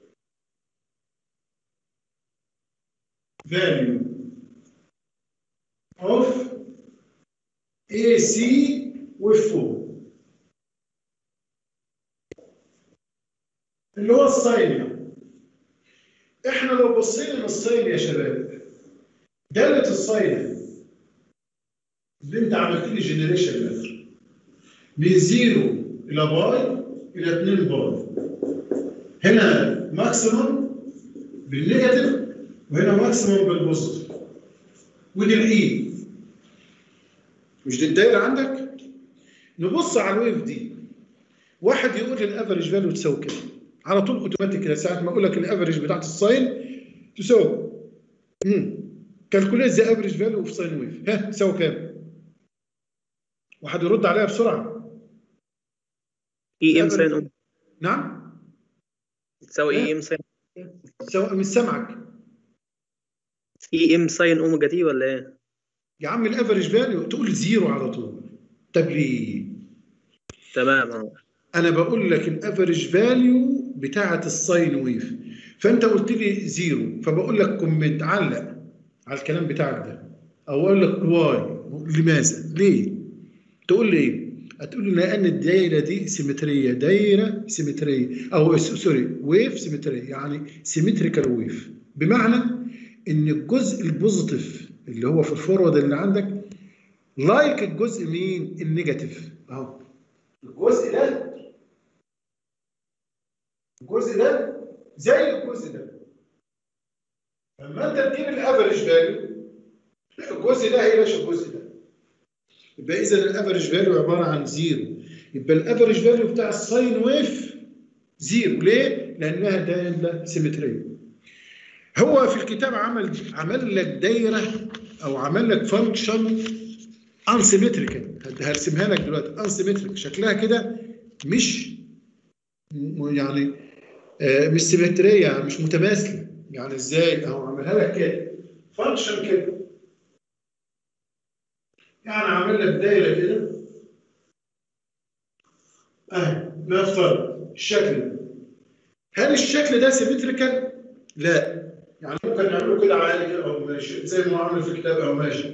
value of AC with 4 اللي هو الساين يعني. احنا لو بصينا للساين يا شباب دالة الساين اللي انت عملت لي جنريشن متر من زيرو الى باي الى 2 باي هنا ماكسيمم بالنيجاتيف وهنا ماكسيموم بالبوزيتيف ودي الاي مش دي الدايره عندك نبص على الويف دي واحد يقول لي الافرج فاليو تساوي كده على طول اوتوماتيك كده ساعه ما اقول لك الافرج بتاعت الساين تساوي امم كالكوليت ذا افرج فاليو اوف ساين ويف ها تساوي كام؟ واحد يرد عليها بسرعه اي ام ساين اوميجا نعم تساوي اي ام ساين تساوي مش سامعك اي ام ساين اوميجا تي ولا ايه؟ يا عم الافرج فاليو تقول زيرو على طول طب ليه؟ تمام اه انا بقول لك الافرج فاليو بتاعه الساين ويف فانت قلت لي زيرو فبقول لك كومنت علق على الكلام بتاعك ده او اقول لك واي لماذا؟ ليه؟ تقول لي ايه؟ هتقول لي لان الدايره دي سيمتريه دايره سيمتريه او سوري ويف سيمتريه يعني سيمتريكال ويف بمعنى ان الجزء البوزيتيف اللي هو في الفورورد اللي عندك لايك الجزء مين النيجاتيف اهو الجزء ده الجزء ده زي الجزء ده لما انت تجيب الافرج فاليو الجزء ده هيلاش الجزء ده يبقى اذا الافرج فاليو عباره عن زيرو يبقى الافرج فاليو بتاع الساين ويف زيرو ليه؟ لانها داله سيمتريه هو في الكتاب عمل عمل لك دايره او عمل لك فانكشن انسيمتريكال هرسمها لك دلوقتي انسيمتريك شكلها كده مش م- يعني آه، مش سيمتريه مش متماثله يعني ازاي اهو عملها لك كده فانكشن كده يعني عامل لك دايره كده اهي نفترض الشكل ده هل الشكل ده سيمتريكال؟ لا يعني ممكن نعمله كده عادي كده او ماشي زي ما هو عامل في الكتاب او ماشي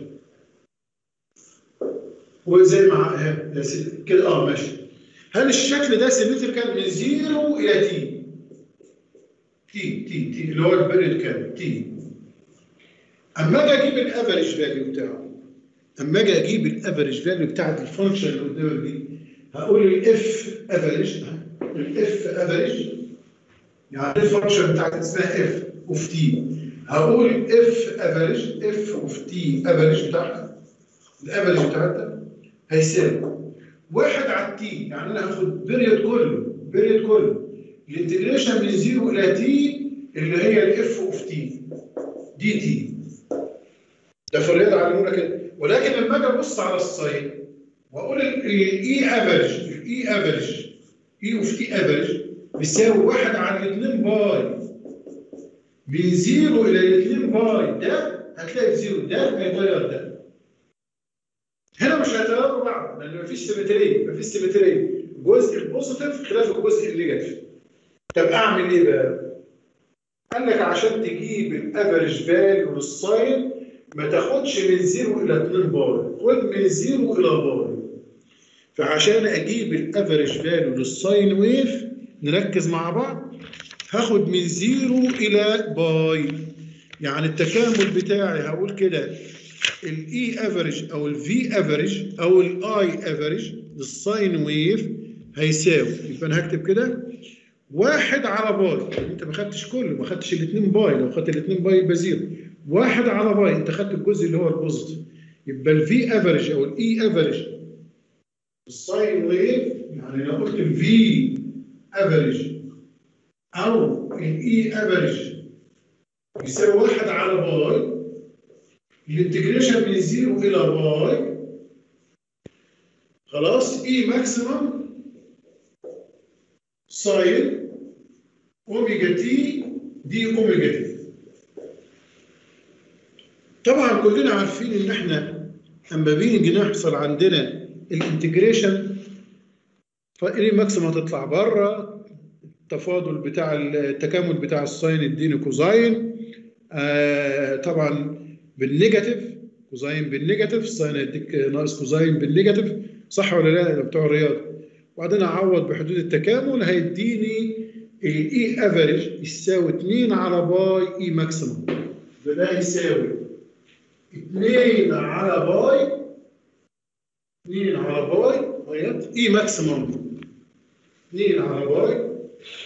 وزي ما ها، يا سيدي، كده اه ماشي هل الشكل ده سيمتريكال من زيرو الى تي تي تي تي اللي هو البريد كام تي اما اجي اجيب الافريج فاليو بتاعه اما اجي اجيب الافريج فاليو بتاعت الفانكشن اللي قدامك دي هقول الاف افريج الاف افريج يعني الفانكشن بتاعت اسمها اف اوف تي هقول اف افريج اف اوف تي افريج بتاعها الافريج بتاعتها هيساوي واحد على التي يعني انا هاخد بيريود كله بيريود كله الانتجريشن من زيرو الى تي اللي هي الاف اوف تي دي تي ده في الرياضه علمونا كده ولكن لما اجي ابص على الساين واقول الاي افريج الاي افريج اي اوف تي افريج بيساوي واحد على الاثنين باي من زيرو الى الاثنين باي ده هتلاقي زيرو ده هيغير ده هنا مش هيتغيروا بعض لان مفيش سيمتريه مفيش سيمتريه الجزء البوزيتيف خلاف الجزء النيجاتيف طب اعمل ايه بقى؟ قال لك عشان تجيب الافرج فاليو للساين ما تاخدش من زيرو الى 2 باي خد من زيرو الى باي فعشان اجيب الافرج فاليو للساين ويف نركز مع بعض هاخد من زيرو الى باي يعني التكامل بتاعي هقول كده الاي افريج او الفي افريج او الاي افريج للساين ويف هيساوي يبقى انا هكتب كده واحد على باي انت ما خدتش كله ما خدتش الاثنين باي لو خدت الاثنين باي يبقى زيرو واحد على باي انت خدت الجزء اللي هو البوزيتيف يبقى الفي افريج او الاي افريج الساين ويف يعني لو قلت الفي افريج او الاي افريج يساوي واحد على باي الانتجريشن من زيرو الى باي خلاص اي ماكسيمم ساين اوميجا تي دي اوميجا تي طبعا كلنا عارفين ان احنا اما بيجي نحصل عندنا الانتجريشن فالاي ماكسيمم هتطلع بره التفاضل بتاع التكامل بتاع الساين يديني كوزاين آه طبعا بالنيجاتيف كوزاين بالنيجاتيف الساين هيديك ناقص كوزاين بالنيجاتيف صح ولا لا بتوع الرياضه وبعدين اعوض بحدود التكامل هيديني الاي افريج يساوي 2 على باي اي ماكسيمم ده يساوي 2 على باي 2 على باي غيرت اي ماكسيمم 2 على باي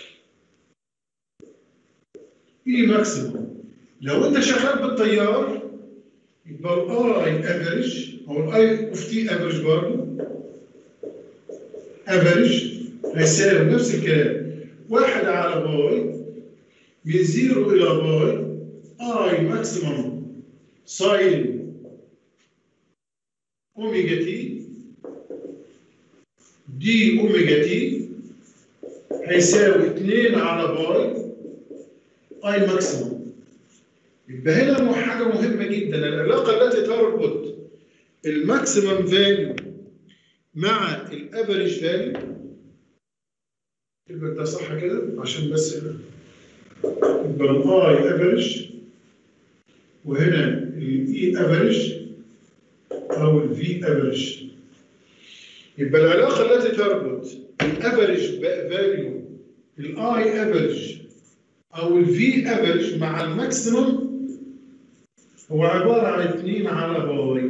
اي ماكسيمم لو انت شغال بالتيار يبقى الاي افريج او الاي اوف تي افريج برضه افريج هيساوي نفس الكلام واحد على باي من زيرو الى باي اي ماكسيمم ساين اوميجا تي دي اوميجا تي هيساوي 2 على باي اي ماكسيمم يبقى هنا حاجه مهمه جدا العلاقه التي تربط الماكسيمم فاليو مع الافريج فاليو يبقى ده صح كده عشان بس يبقى الاي افريج وهنا الاي افريج او الفي افريج يبقى العلاقه التي تربط الافريج فاليو الاي افريج او الفي افريج مع الماكسيمم هو عباره عن 2 على باي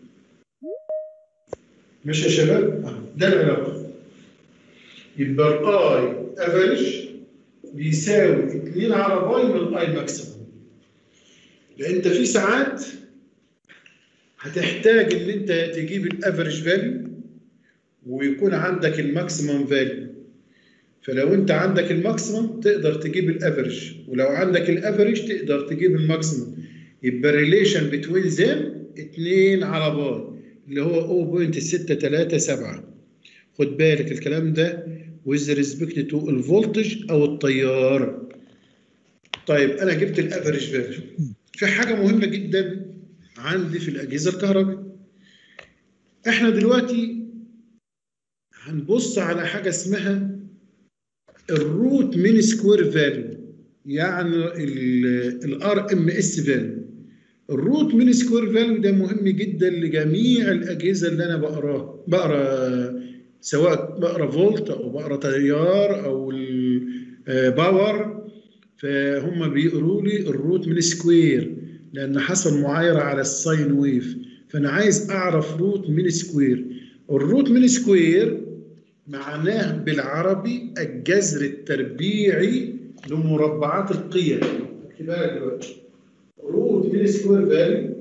ماشي يا شباب ده العلاقه يبقى الاي افريج بيساوي 2 على باي من الاي ماكسيمم لان انت في ساعات هتحتاج ان انت تجيب الافريج فاليو ويكون عندك الماكسيمم فاليو فلو انت عندك الماكسيمم تقدر تجيب الافريج ولو عندك الافريج تقدر تجيب الماكسيمم يبقى ريليشن بتوين زين 2 على باي اللي هو 0.637 خد بالك الكلام ده with respect to الفولتج او التيار طيب انا جبت الافريج فاليو في حاجه مهمه جدا عندي في الاجهزه الكهربائيه احنا دلوقتي هنبص على حاجه اسمها الروت مين سكوير فاليو يعني الار ام اس فاليو الروت مين سكوير فاليو ده مهم جدا لجميع الاجهزه اللي انا بقراها بقرا سواء بقرا فولت او بقرا تيار او باور فهم بيقولوا لي الروت من سكوير لان حصل معايره على الساين ويف فانا عايز اعرف روت من سكوير الروت من سكوير معناه بالعربي الجذر التربيعي لمربعات القيم اكتبها لك دلوقتي روت من سكوير فاليو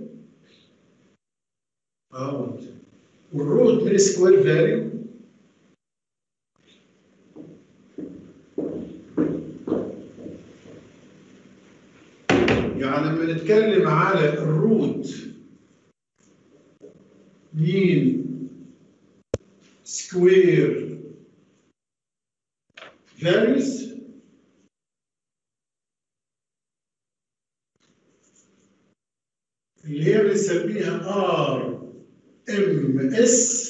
اه والروت من سكوير فاليو يعني لما نتكلم على الروت مين سكوير فاليوز اللي هي بنسميها ار ام اس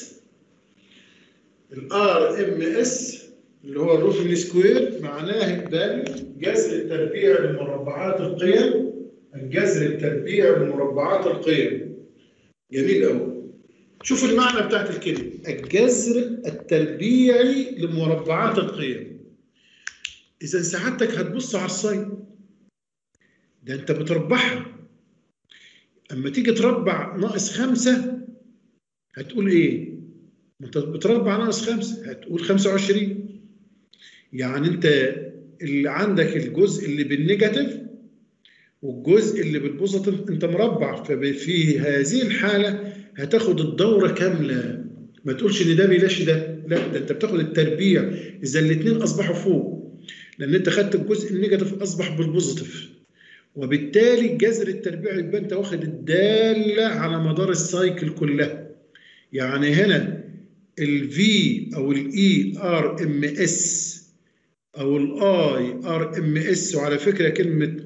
الار ام اس اللي هو الروت من سكوير معناه الفاليو جذر التربيع لمربعات القيم الجذر التربيع لمربعات القيم جميل قوي شوف المعنى بتاعت الكلمه الجذر التربيعي لمربعات القيم اذا سعادتك هتبص على الساين ده انت بتربعها اما تيجي تربع ناقص خمسة هتقول ايه انت بتربع ناقص خمسة هتقول خمسة وعشرين يعني انت اللي عندك الجزء اللي بالنيجاتيف والجزء اللي بالبوزيتيف انت مربع ففي هذه الحالة هتاخد الدورة كاملة ما تقولش ان ده بيلاشي ده لا ده انت بتاخد التربيع اذا الاثنين اصبحوا فوق لان انت خدت الجزء النيجاتيف اصبح بالبوزيتيف وبالتالي جذر التربيع يبقى انت واخد الداله على مدار السايكل كلها يعني هنا الفي او الاي ار ام اس او الاي ار ام اس وعلى فكره كلمه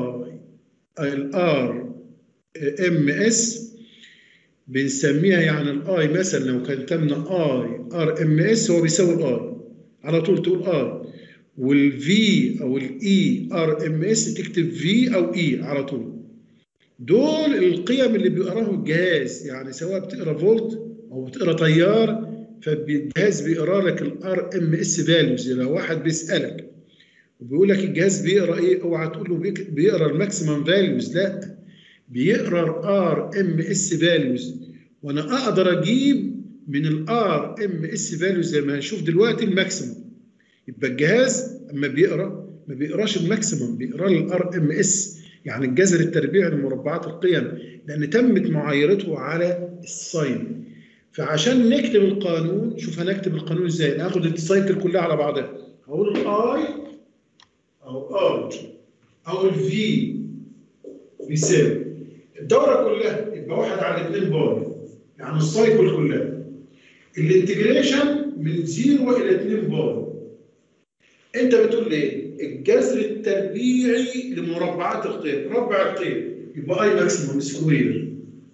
اي الار ام اس بنسميها يعني الاي مثلا لو كان تمنى اي ار ام اس هو بيساوي الاي على طول تقول اي والفي او الاي ار ام اس تكتب في او اي على طول دول القيم اللي بيقراها الجهاز يعني سواء بتقرا فولت او بتقرا تيار فالجهاز بيقرا لك الار ام اس فاليوز لو واحد بيسالك وبيقول لك الجهاز بيقرا ايه اوعى تقول له بيك- بيقرا الماكسيمم فاليوز لا بيقرا الار ام اس فاليوز وانا اقدر اجيب من الار ام اس فاليوز زي ما هنشوف دلوقتي الماكسيمم يبقى الجهاز اما بيقرا ما بيقراش الماكسيمم بيقرا الار ام اس يعني الجذر التربيعي لمربعات القيم لان تمت معايرته على الساين فعشان نكتب القانون شوف هنكتب القانون ازاي ناخد السايكل كلها على بعضها هقول الاي او ار او الفي بيساوي الدوره كلها يبقى واحد على 2 باي يعني السايكل كلها الانتجريشن من 0 الى 2 باي انت بتقول ايه؟ الجذر التربيعي لمربعات القيم ربع القيم يبقى اي ماكسيموم سكوير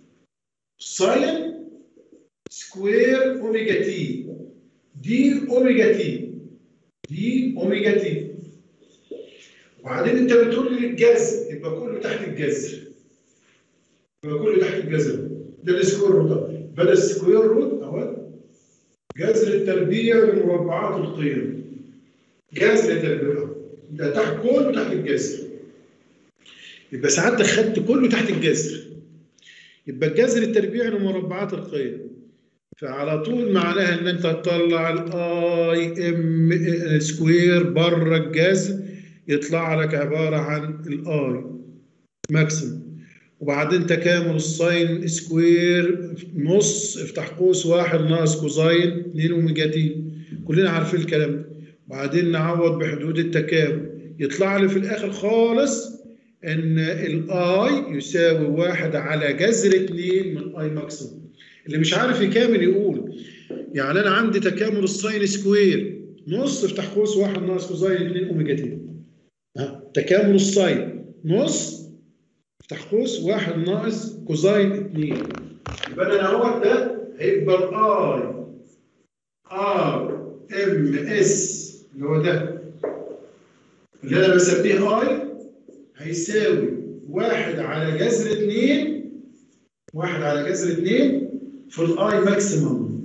ساين سكوير اوميجا تي دي اوميجا تي دي اوميجا تي وبعدين انت بتقول لي الجذر يبقى كله تحت الجذر يبقى كله تحت الجذر ده السكوير روت بدل السكوير روت اهو جذر التربيع لمربعات القيم جذر تربيع ده تحت كله تحت الجذر يبقى ساعات خدت كله تحت الجذر يبقى الجذر التربيعي لمربعات القيم فعلى طول معناها ان انت تطلع الاي ام سكوير بره الجذر يطلع لك عباره عن الاي ماكسيمم وبعدين تكامل الساين سكوير نص افتح قوس واحد ناقص كوزاين 2 اوميجا تي كلنا عارفين الكلام ده وبعدين نعوض بحدود التكامل يطلع لي في الاخر خالص ان الاي يساوي واحد على جذر 2 من اي ماكسيمم اللي مش عارف يكامل يقول يعني انا عندي تكامل الساين سكوير نص افتح قوس واحد ناقص كوزاين 2 اوميجا تي ها تكامل الساين نص افتح قوس واحد ناقص كوزاين 2 يبقى انا اهوت ده هيبقى الاي ار ام اس اللي هو ده اللي انا بسميه اي هيساوي واحد على جذر 2 واحد على جذر 2 في الاي ماكسيمم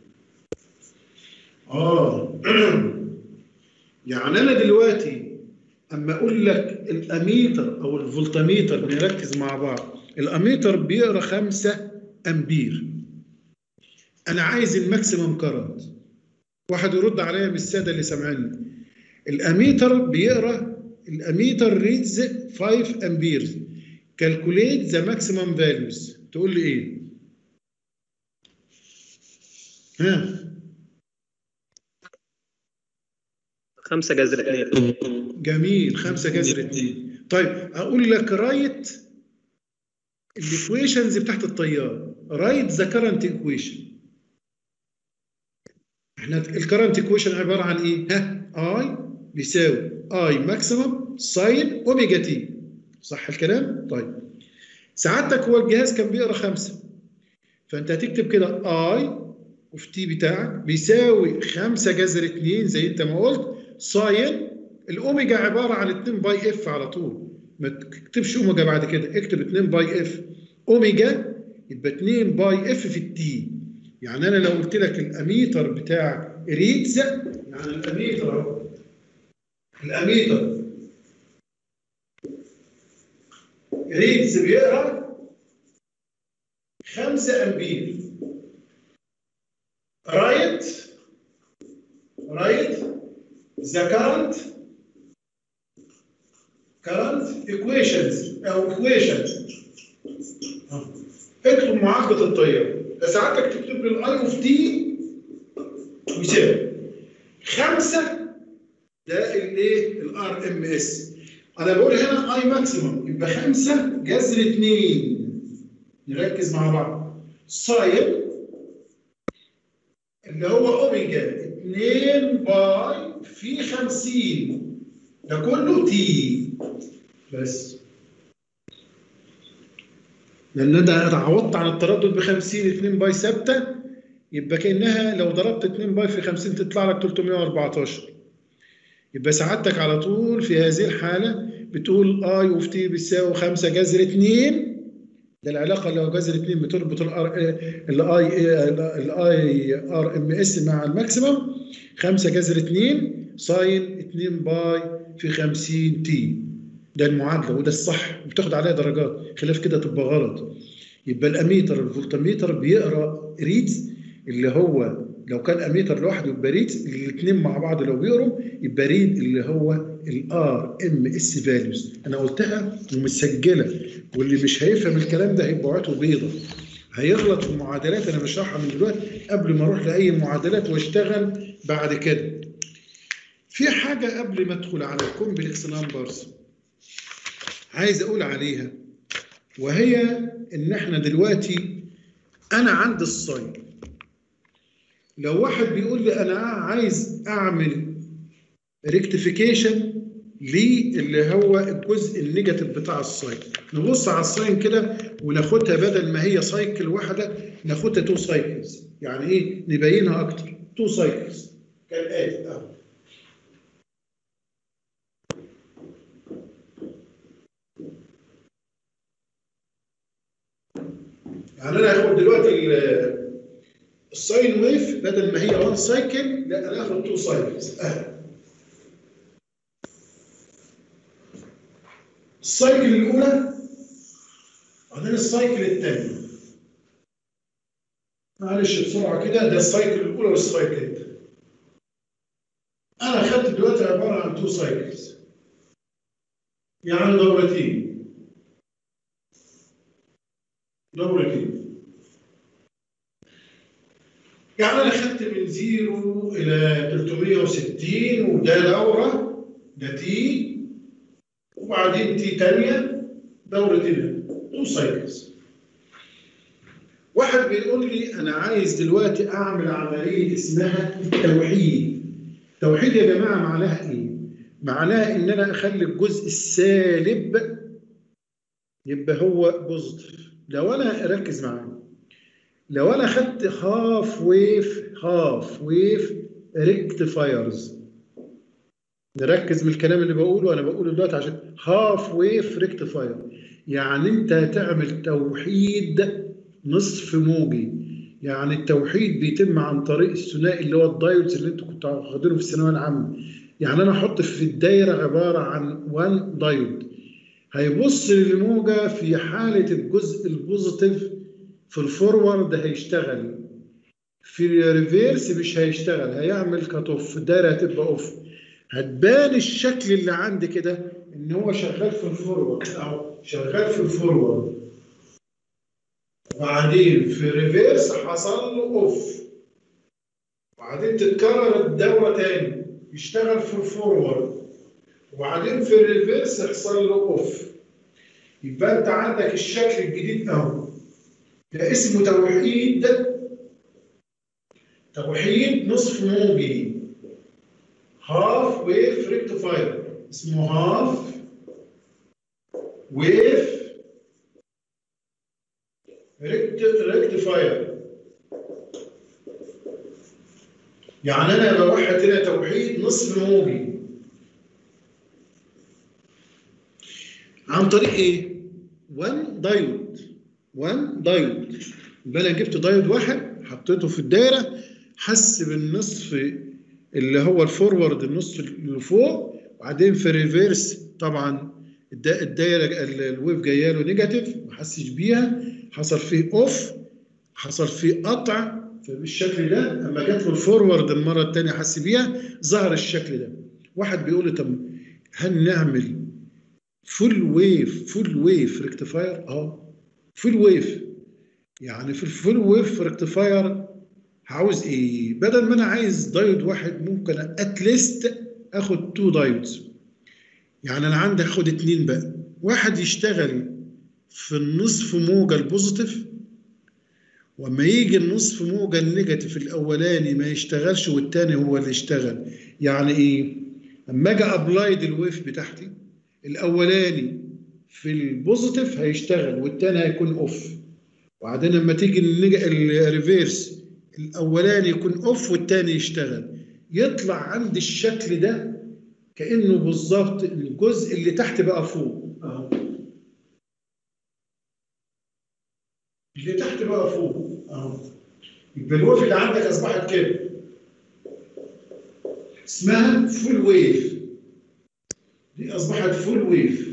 اه يعني انا دلوقتي اما اقول لك الاميتر او الفولتميتر بنركز مع بعض الاميتر بيقرا 5 امبير انا عايز الماكسيمم كرنت واحد يرد عليا من الساده اللي سامعيني الاميتر بيقرا الاميتر ريدز 5 امبير كالكوليت ذا ماكسيمم فاليوز تقول لي ايه ها خمسة جذر اثنين جميل خمسة جذر اتنين طيب اقول لك رايت الايكويشنز بتاعت التيار رايت ذا كرنت ايكويشن احنا الكرنت ايكويشن عباره عن ايه؟ ها اي بيساوي اي ماكسيمم ساين اوميجا تي صح الكلام؟ طيب سعادتك هو الجهاز كان بيقرا خمسه فانت هتكتب كده اي وفي تي بتاعك بيساوي 5 جذر 2 زي انت ما قلت ساين الاوميجا عباره عن 2 باي اف على طول ما تكتبش اوميجا بعد كده اكتب 2 باي اف اوميجا يبقى 2 باي اف في التي يعني انا لو قلت لك الاميتر بتاع ريدز يعني الاميتر اهو الاميتر ريدز بيقرا 5 امبير رايت رايت ذا كرنت كرنت ايكويشنز او ايكويشنز اكتب معادله التيار ساعتك تكتب لي الاي اوف تي يساوي خمسة ده الايه الار ام اس انا بقول هنا اي ماكسيموم يبقى خمسة جذر اتنين نركز مع بعض ساين اللي هو اوميجا 2 باي في 50 ده كله تي بس لان ده اتعوضت عن التردد ب 50 2 باي ثابته يبقى كانها لو ضربت 2 باي في 50 تطلع لك 314 يبقى سعادتك على طول في هذه الحاله بتقول اي اوف تي بيساوي 5 جذر 2 ده العلاقه اللي هو جذر 2 بتربط الار الاي الاي ار ام اس مع الماكسيمم 5 جذر 2 ساين 2 باي في 50 تي ده المعادله وده الصح وبتاخد عليها درجات خلاف كده تبقى غلط يبقى الاميتر الفولتميتر بيقرا ريدز اللي هو لو كان اميتر لوحده يبقى ريدز الاثنين مع بعض لو بيقروا يبقى ريد اللي هو الار ام اس فاليوز انا قلتها ومسجله واللي مش هيفهم الكلام ده هيبقى وعته بيضه هيغلط في المعادلات انا بشرحها من دلوقتي قبل ما اروح لاي معادلات واشتغل بعد كده في حاجه قبل ما ادخل على الكومبلكس نمبرز عايز اقول عليها وهي ان احنا دلوقتي انا عندي الصين لو واحد بيقول لي انا عايز اعمل ريكتيفيكيشن للي هو الجزء النيجاتيف بتاع الساين نبص على الساين كده وناخدها بدل ما هي سايكل واحده ناخدها تو سايكلز يعني ايه نبينها اكتر تو سايكلز كالاتي اهو يعني انا هاخد دلوقتي الساين ويف بدل ما هي 1 سايكل لا انا هاخد 2 سايكلز اهي السايكل الاولى بعدين السايكل الثانيه معلش بسرعه كده ده السايكل الاولى والسايكل الثانيه انا خدت دلوقتي عباره عن 2 سايكلز يعني دورتين دورتين يعني انا خدت من زيرو الى 360 وده دوره ده تي وبعدين تي تانية دورتين تو سايكلز واحد بيقول لي انا عايز دلوقتي اعمل عمليه اسمها التوحيد توحيد يا جماعه معناها ايه معناها ان انا اخلي الجزء السالب يبقى هو بوزيتيف لو انا ركز معايا لو انا خدت هاف ويف هاف ويف ريكتيفايرز نركز من الكلام اللي بقوله انا بقوله دلوقتي عشان هاف ويف ريكتيفاير يعني انت هتعمل توحيد نصف موجي يعني التوحيد بيتم عن طريق الثنائي اللي هو الدايودز اللي انتوا كنتوا واخدينه في الثانويه العامه يعني انا احط في الدايره عباره عن 1 دايود هيبص للموجه في حاله الجزء البوزيتيف في الفورورد هيشتغل في الريفيرس مش هيشتغل هيعمل كات اوف الدايره هتبقى اوف هتبان الشكل اللي عندي كده ان هو شغال في الفورورد اهو شغال في الفورورد وبعدين في الريفيرس حصل له اوف وبعدين تتكرر الدوره تاني يشتغل في الفورورد وبعدين في الريفيرس يحصل له اوف يبقى انت عندك الشكل الجديد اهو ده اسمه توحيد توحيد نصف موجي هاف ويف ريكتيفاير اسمه هاف ويف ريكتيفاير يعني انا بوحد هنا توحيد نصف موجي عن طريق ايه؟ 1 دايود 1 دايود يبقى انا جبت دايود واحد حطيته في الدايره حس بالنصف اللي هو الفورورد النصف اللي فوق وبعدين في الريفيرس طبعا الدايره الويف جايه له نيجاتيف ما حسش بيها حصل فيه اوف حصل فيه قطع بالشكل ده اما جات له الفورورد المره الثانيه حس بيها ظهر الشكل ده واحد بيقول لي طب هل نعمل فول ويف فول ويف ريكتيفاير اه فول ويف يعني في الفول ويف ريكتيفاير هعوز ايه بدل ما انا عايز دايود واحد ممكن اتليست اخد تو دايودز يعني انا عندي اخد اتنين بقى واحد يشتغل في النصف موجة البوزيتيف واما يجي النصف موجة النيجاتيف الاولاني ما يشتغلش والتاني هو اللي يشتغل يعني ايه اما اجي ابلايد الويف بتاعتي الاولاني في البوزيتيف هيشتغل والتاني هيكون اوف وبعدين لما تيجي النيجا- الريفيرس الاولاني يكون اوف والتاني يشتغل يطلع عندي الشكل ده كانه بالظبط الجزء اللي تحت بقى فوق اهو اللي تحت بقى فوق اهو يبقى الويف اللي عندك اصبحت كده اسمها فول ويف دي اصبحت فول ويف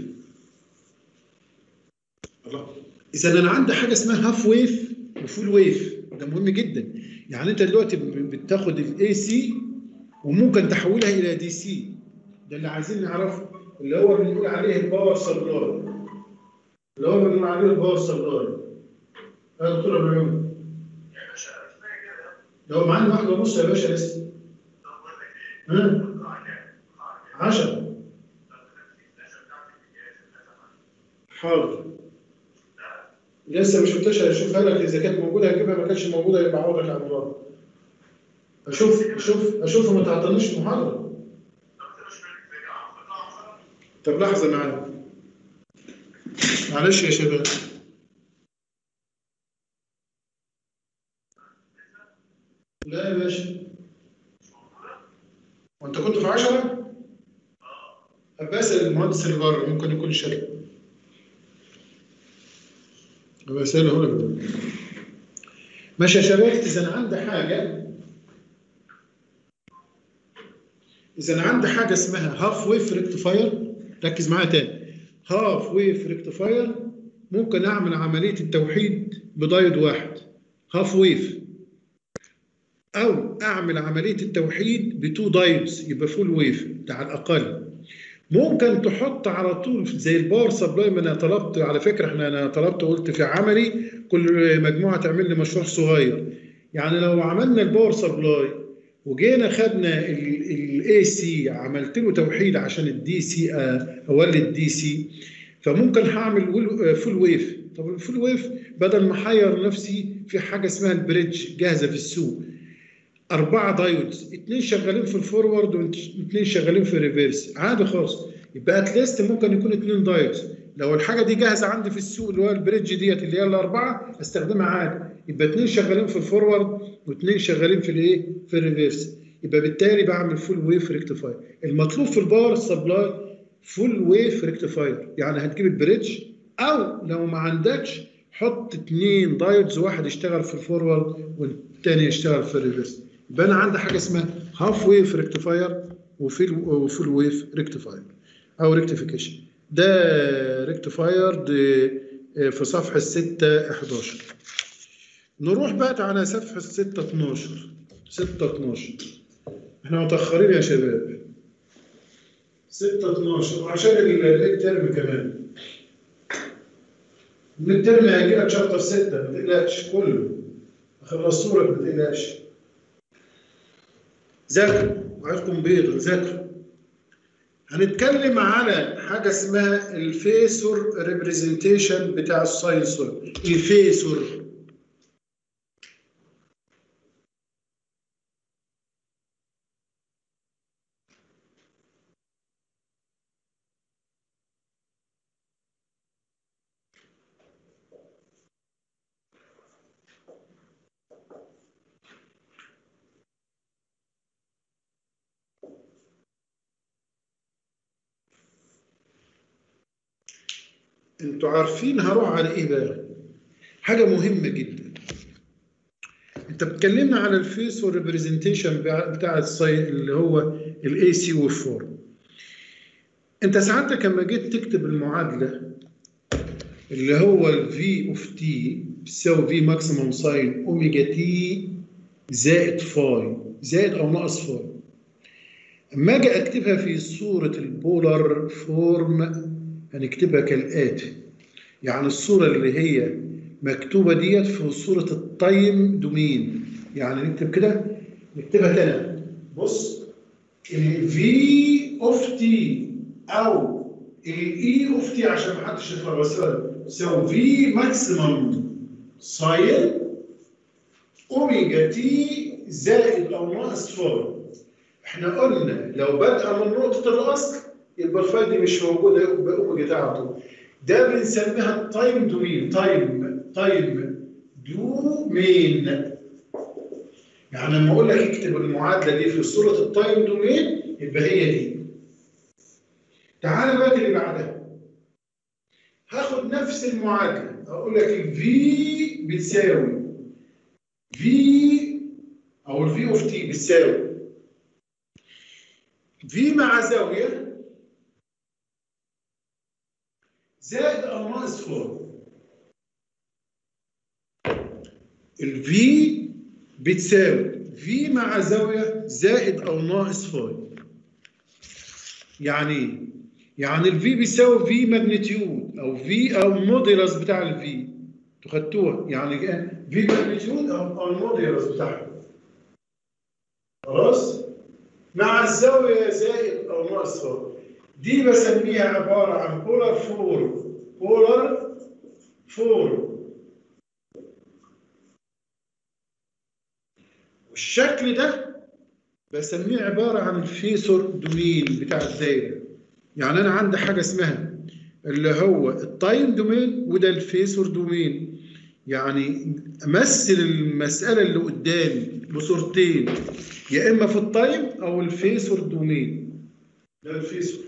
الله اذا انا عندي حاجه اسمها هاف ويف وفول ويف ده مهم جدا يعني انت دلوقتي ب- بتاخد الاي سي وممكن تحولها الى دي سي ده اللي عايزين نعرفه اللي هو بنقول عليه الباور سبلاي اللي هو بنقول عليه الباور سبلاي يا دكتور ابو عيون لو معانا واحده ونص يا باشا لسه ها 10 حاضر لسه ما شفتهاش هشوفها لك اذا كانت موجوده هجيبها ما كانتش موجوده يبقى عوضك على الله اشوف اشوف اشوف ما تعطلنيش محاضره طب لحظه معايا معلش يا شباب لا يا باشا وانت كنت في 10 بس المهندس اللي بره ممكن يكون شركه بسأله لك ماشي يا شباب اذا عندي حاجه اذا عندي حاجه اسمها هاف ويف ريكتيفاير ركز معايا تاني هاف ويف ريكتيفاير ممكن اعمل عمليه التوحيد بدايود واحد هاف ويف او اعمل عمليه التوحيد بتو دايودز يبقى فول ويف ده على الاقل ممكن تحط على طول زي الباور سبلاي ما انا طلبت على فكره احنا انا طلبت قلت في عملي كل مجموعه تعمل لي مشروع صغير يعني لو عملنا الباور سبلاي وجينا خدنا الاي سي عملت له توحيد عشان الدي سي اولد دي سي فممكن هعمل فول ويف طب الفول ويف بدل ما احير نفسي في حاجه اسمها البريدج جاهزه في السوق أربعة دايودز اتنين شغالين في الفورورد واتنين شغالين في الريفيرس عادي خالص يبقى اتليست ممكن يكون اتنين دايودز لو الحاجة دي جاهزة عندي في السوق اللي هو البريدج ديت اللي هي الأربعة استخدمها عادي يبقى اتنين شغالين في الفورورد واتنين شغالين في الإيه؟ في الريفيرس يبقى بالتالي بعمل فول ويف ريكتيفاير المطلوب في الباور سبلاي فول ويف ريكتيفاير يعني هتجيب البريدج أو لو ما عندكش حط اتنين دايودز واحد يشتغل في الفورورد والتاني يشتغل في الريفيرس يبقى انا عندي حاجه اسمها هاف ويف ريكتيفاير وفول ويف ريكتيفاير او ريكتيفيكيشن ده ريكتيفاير في صفحه 6 11 نروح بقى على صفحه 6 12 6 12 احنا متاخرين يا شباب 6 12 عشان الترم كمان من الترم هيجي لك شابتر 6 ما تقلقش كله خلصوا لك ما تقلقش ذاكروا وعيدكم بيض ذاكروا هنتكلم على حاجه اسمها الفيسور ريبريزنتيشن بتاع الساين سويل الفيسور انتوا عارفين هروح على ايه بقى حاجه مهمه جدا انت بتكلمنا على الفيس والريبريزنتيشن بتاع الساي اللي هو الاي سي والفورم انت ساعتك لما جيت تكتب المعادله اللي هو الفي اوف تي بتساوي في ماكسيموم ساين اوميجا تي زائد فاي زائد او ناقص فاي اما اجي اكتبها في صوره البولار فورم هنكتبها كالآتي يعني الصورة اللي هي مكتوبة ديت في صورة التايم دومين يعني نكتب كده نكتبها تاني بص ال V اوف تي او ال E اوف تي عشان ما حدش يطلع بسأل يساوي في ماكسيمم ساين اوميجا تي زائد او ناقص فور احنا قلنا لو بدأ من نقطة الأصل يبقى الفاي دي مش موجودة يبقى اوميجا تي على طول ده بنسميها التايم دومين تايم تايم دومين يعني لما اقول لك اكتب المعادله دي في صوره التايم دومين يبقى هي دي تعالى بقى اللي بعدها هاخد نفس المعادله اقول لك الفي بتساوي في او الفي اوف تي بتساوي في مع زاويه زائد او ناقص فور الفي بتساوي في مع زاويه زائد او ناقص فاي يعني ايه؟ يعني الفي بيساوي في ماجنتيود او في او موديلس بتاع الفي انتوا خدتوها يعني في ماجنتيود او او الموديلس بتاعها خلاص مع الزاويه زائد او ناقص فاي دي بسميها عباره عن بولار فور بولار فور والشكل ده بسميه عباره عن الفيسور دومين بتاع الدايره يعني انا عندي حاجه اسمها اللي هو التايم دومين وده الفيسور دومين يعني امثل المساله اللي قدامي بصورتين يا اما في التايم او الفيسور دومين ده الفيسور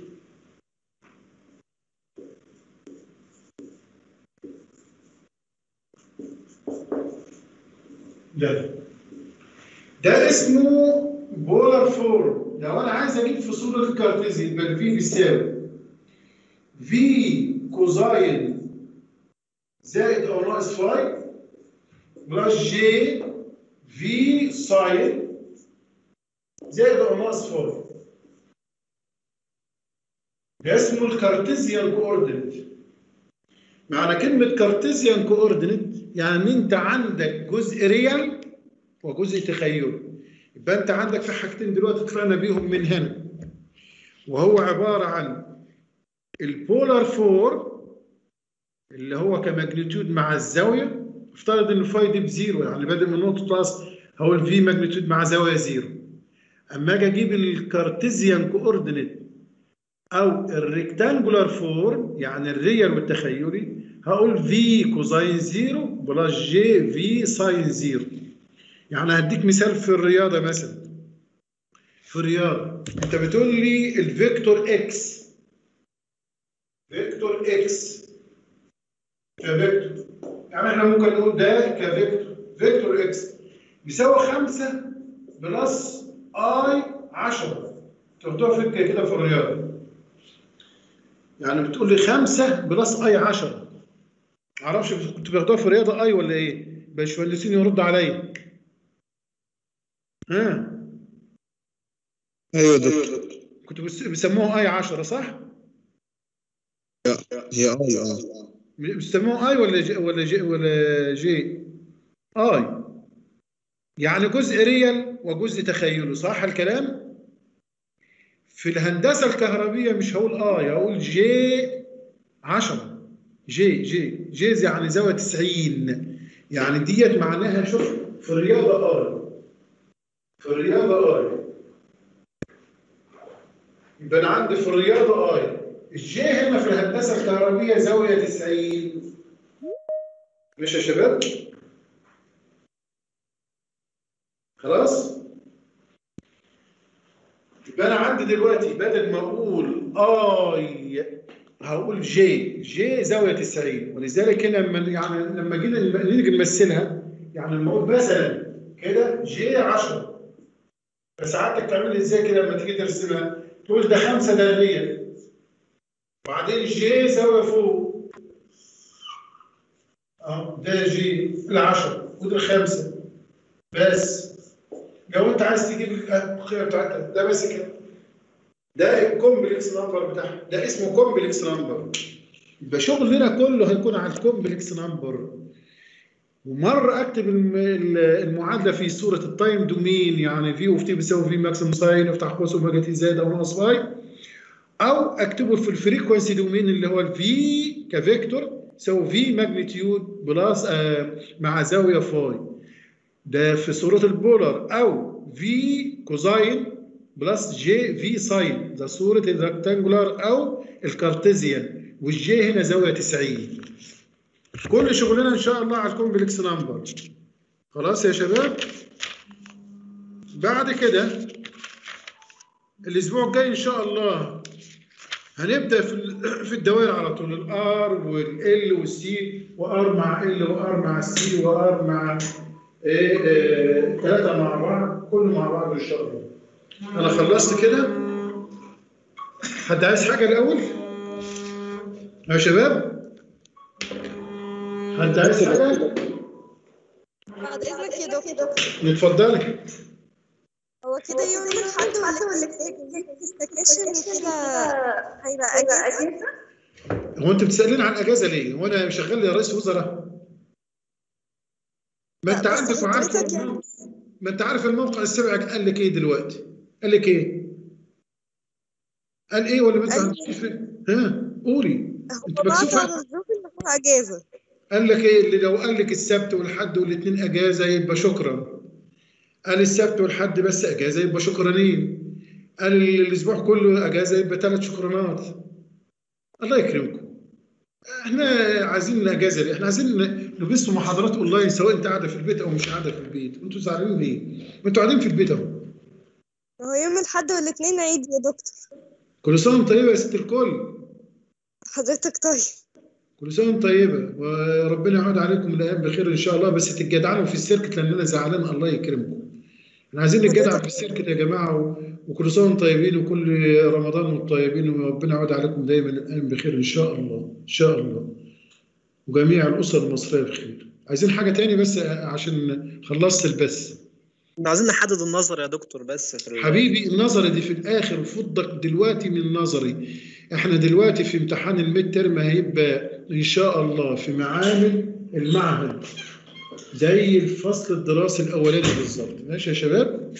ده ده اسمه بولار فورم لو انا عايز اجيب في صوره الكارتيزي يبقى الفي بيساوي في كوزاين زائد او ناقص فاي بلس جي في ساين زائد او ناقص فاي ده اسمه الكارتيزيان كوردينيت معنى كلمة كارتيزيان كوردينيت يعني انت عندك جزء ريال وجزء تخيلي يبقى انت عندك في حاجتين دلوقتي طلعنا بيهم من هنا وهو عباره عن البولار فور اللي هو كماجنتيود مع الزاويه افترض ان الفاي دي بزيرو يعني بادئ من نقطه الاصل هو الفي ماجنتيود مع زاويه زيرو اما اجي اجيب الكارتيزيان كوردينيت او الريكتانجولار فورم يعني الريال والتخيلي هقول في كوزاين زيرو بلس جي في ساين زيرو يعني هديك مثال في الرياضة مثلا في الرياضة انت بتقول لي الفيكتور اكس فيكتور اكس كفيكتور يعني احنا ممكن نقول ده كفيكتور فيكتور اكس بيساوي 5 بلس اي 10 تاخدوها فكره كده في الرياضة يعني بتقول لي 5 بلس اي 10 معرفش كنتوا بتاخدوها في الرياضة اي ولا ايه؟ باشمهندسين يرد عليا ها ايوه يا دكتور كنتوا بس- بيسموها اي 10 صح؟ هي اي اه بيسموها اي ولا جي ولا جي ولا جي؟ اي يعني جزء ريال وجزء تخيلي صح الكلام؟ في الهندسه الكهربيه مش هقول اي هقول جي 10 جي جي جي يعني زاويه 90 يعني ديت معناها شوف في الرياضه اي في الرياضه اي يبقى انا عندي في الرياضه اي الجي هنا في الهندسه الكهربيه زاويه 90 ماشي يا شباب خلاص يبقى انا عندي دلوقتي بدل ما اقول اي هقول جي جي زاويه 90 ولذلك هنا لما يعني لما جينا نيجي نمثلها يعني لما اقول مثلا كده جي 10 بس ساعتك تعمل ازاي كده لما تيجي ترسمها تقول ده 5 ده ريال وبعدين جي زاويه فوق اه ده جي العشرة وده الخمسة بس لو انت عايز تجيب القيمة بتاعتها ده بس كده ده الكومبلكس نمبر بتاعها ده اسمه كومبلكس نمبر يبقى شغلنا كله هيكون على الكومبلكس نمبر ومره اكتب الم- ال- المعادله في صوره التايم دومين يعني في اوف تي بيساوي في ماكسيمم ساين افتح قوس اوميجا تي زائد او ناقص باي او اكتبه في الفريكونسي دومين اللي هو الفي كفيكتور يساوي في ماجنتيود بلس آه مع زاويه فاي ده في صوره البولار او في كوزاين بلس جي في ساين ده صوره الريكتانجولار او الكارتيزيان والجي هنا زاويه 90 كل شغلنا ان شاء الله على الكومبلكس نمبر خلاص يا شباب بعد كده الاسبوع الجاي ان شاء الله هنبدا في ال- في الدوائر على طول الار والال والسي وار مع ال وار مع سي وار مع ايه ثلاثه مع بعض كله مع بعض ان شاء الله انا خلصت كده حد عايز حاجه الاول يا شباب حد عايز حاجه بعد اذنك يا دكتور اتفضلي هو كده يوم الاحد والاثنين السكاشن كده هيبقى اجازه هو انت بتساليني عن اجازه ليه؟ هو انا شغال يا رئيس وزراء؟ ما انت لا، بس عندك وعارف حضرتك يعني- الموقع- ما انت عارف الموقع السبعي قال لك ايه دلوقتي؟ قال لك ايه؟ قال ايه ولا ما انت قال عندكش فكره؟ ها قولي انت هو بعد مكسوفه على الظروف اللي هو اجازه قال لك ايه اللي لو قال لك السبت والحد والاثنين اجازه يبقى شكرا قال السبت والحد بس اجازه يبقى شكرانين قال الاسبوع كله اجازه يبقى ثلاث شكرانات الله يكرمكم احنا عايزين اجازه ليه؟ احنا عايزين نبث محاضرات اونلاين سواء انت قاعده في البيت او مش قاعده في البيت انتوا زعلانين ليه؟ ما انتوا قاعدين في البيت اهو هو يوم الاحد والاثنين عيد يا دكتور كل سنه وانت طيبه يا ست الكل حضرتك طيب كل سنه وانت طيبه وربنا يعود عليكم الايام بخير ان شاء الله بس تتجدعنوا في السيركت لان انا زعلان الله يكرمكم احنا عايزين نتجدع في السيركت يا جماعه و... وكل سنه وانتم طيبين وكل رمضان وانتم طيبين وربنا يعود عليكم دايما الايام بخير ان شاء الله ان شاء الله وجميع الاسر المصريه بخير عايزين حاجه تاني بس عشان خلصت البث عايزين نحدد النظر يا دكتور بس في ال- حبيبي النظري دي في الاخر فضك دلوقتي من النظري احنا دلوقتي في امتحان الميد ترم هيبقى ان شاء الله في معامل المعهد زي الفصل الدراسي الاولاني بالظبط ماشي يا شباب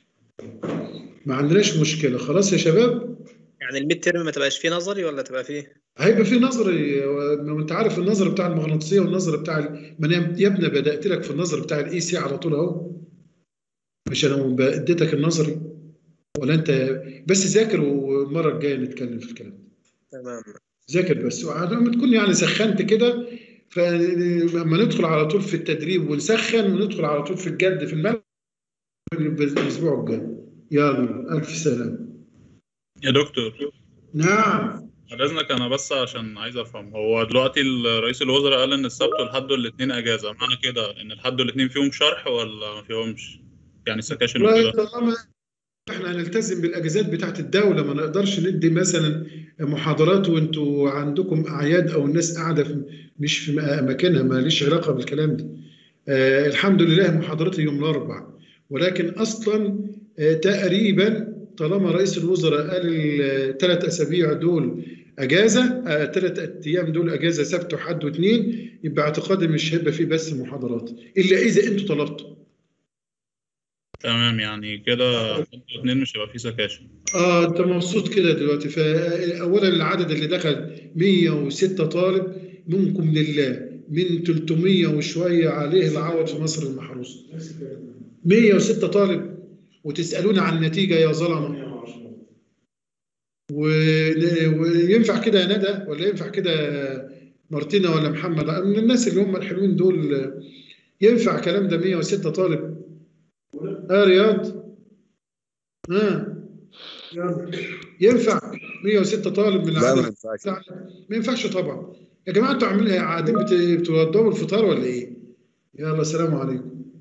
ما عندناش مشكله خلاص يا شباب يعني الميد ترم ما تبقاش فيه نظري ولا تبقى فيه هيبقى في نظري ما انت عارف النظر بتاع المغناطيسيه والنظر بتاع ال- ما انا يا ابني بدات لك في النظر بتاع الاي سي على طول اهو مش انا اديتك النظري ولا انت بس ذاكر والمره الجايه نتكلم في الكلام ده تمام ذاكر بس لما تكون يعني سخنت كده فلما ندخل على طول في التدريب ونسخن وندخل على طول في الجد في الملعب الاسبوع الجاي يلا الف سلام يا دكتور نعم بعد اذنك انا بس عشان عايز افهم هو دلوقتي رئيس الوزراء قال ان السبت والحد والاثنين اجازه معنى كده ان الحد والاثنين فيهم شرح ولا ما فيهمش يعني سكاشن والله وكده طالما احنا هنلتزم بالاجازات بتاعت الدوله ما نقدرش ندي مثلا محاضرات وانتوا عندكم اعياد او الناس قاعده في مش في اماكنها ماليش علاقه بالكلام ده آه الحمد لله محاضرتي يوم الاربع ولكن اصلا آه تقريبا طالما رئيس الوزراء قال الثلاث اسابيع دول اجازه ثلاث ايام دول اجازه سبت وحد واثنين يبقى اعتقادي مش هيبقى فيه بس محاضرات الا اذا انتوا طلبتوا تمام يعني كده حد واثنين مش هيبقى فيه سكاشن اه انت مبسوط كده دلوقتي فاولا العدد اللي دخل 106 طالب منكم لله من 300 وشويه عليه العوض في مصر المحروسه 106 طالب وتسالون عن النتيجه يا ظلمه و- وينفع كده يا ندى ولا ينفع كده مارتينا ولا محمد من الناس اللي هم الحلوين دول ينفع كلام ده 106 طالب اه رياض اه ينفع 106 طالب من لا ما العدد ينفعش ما ينفعش طبعا يا جماعه انتوا عاملين قاعدين بت- بتوضبوا الفطار ولا ايه؟ يلا سلام عليكم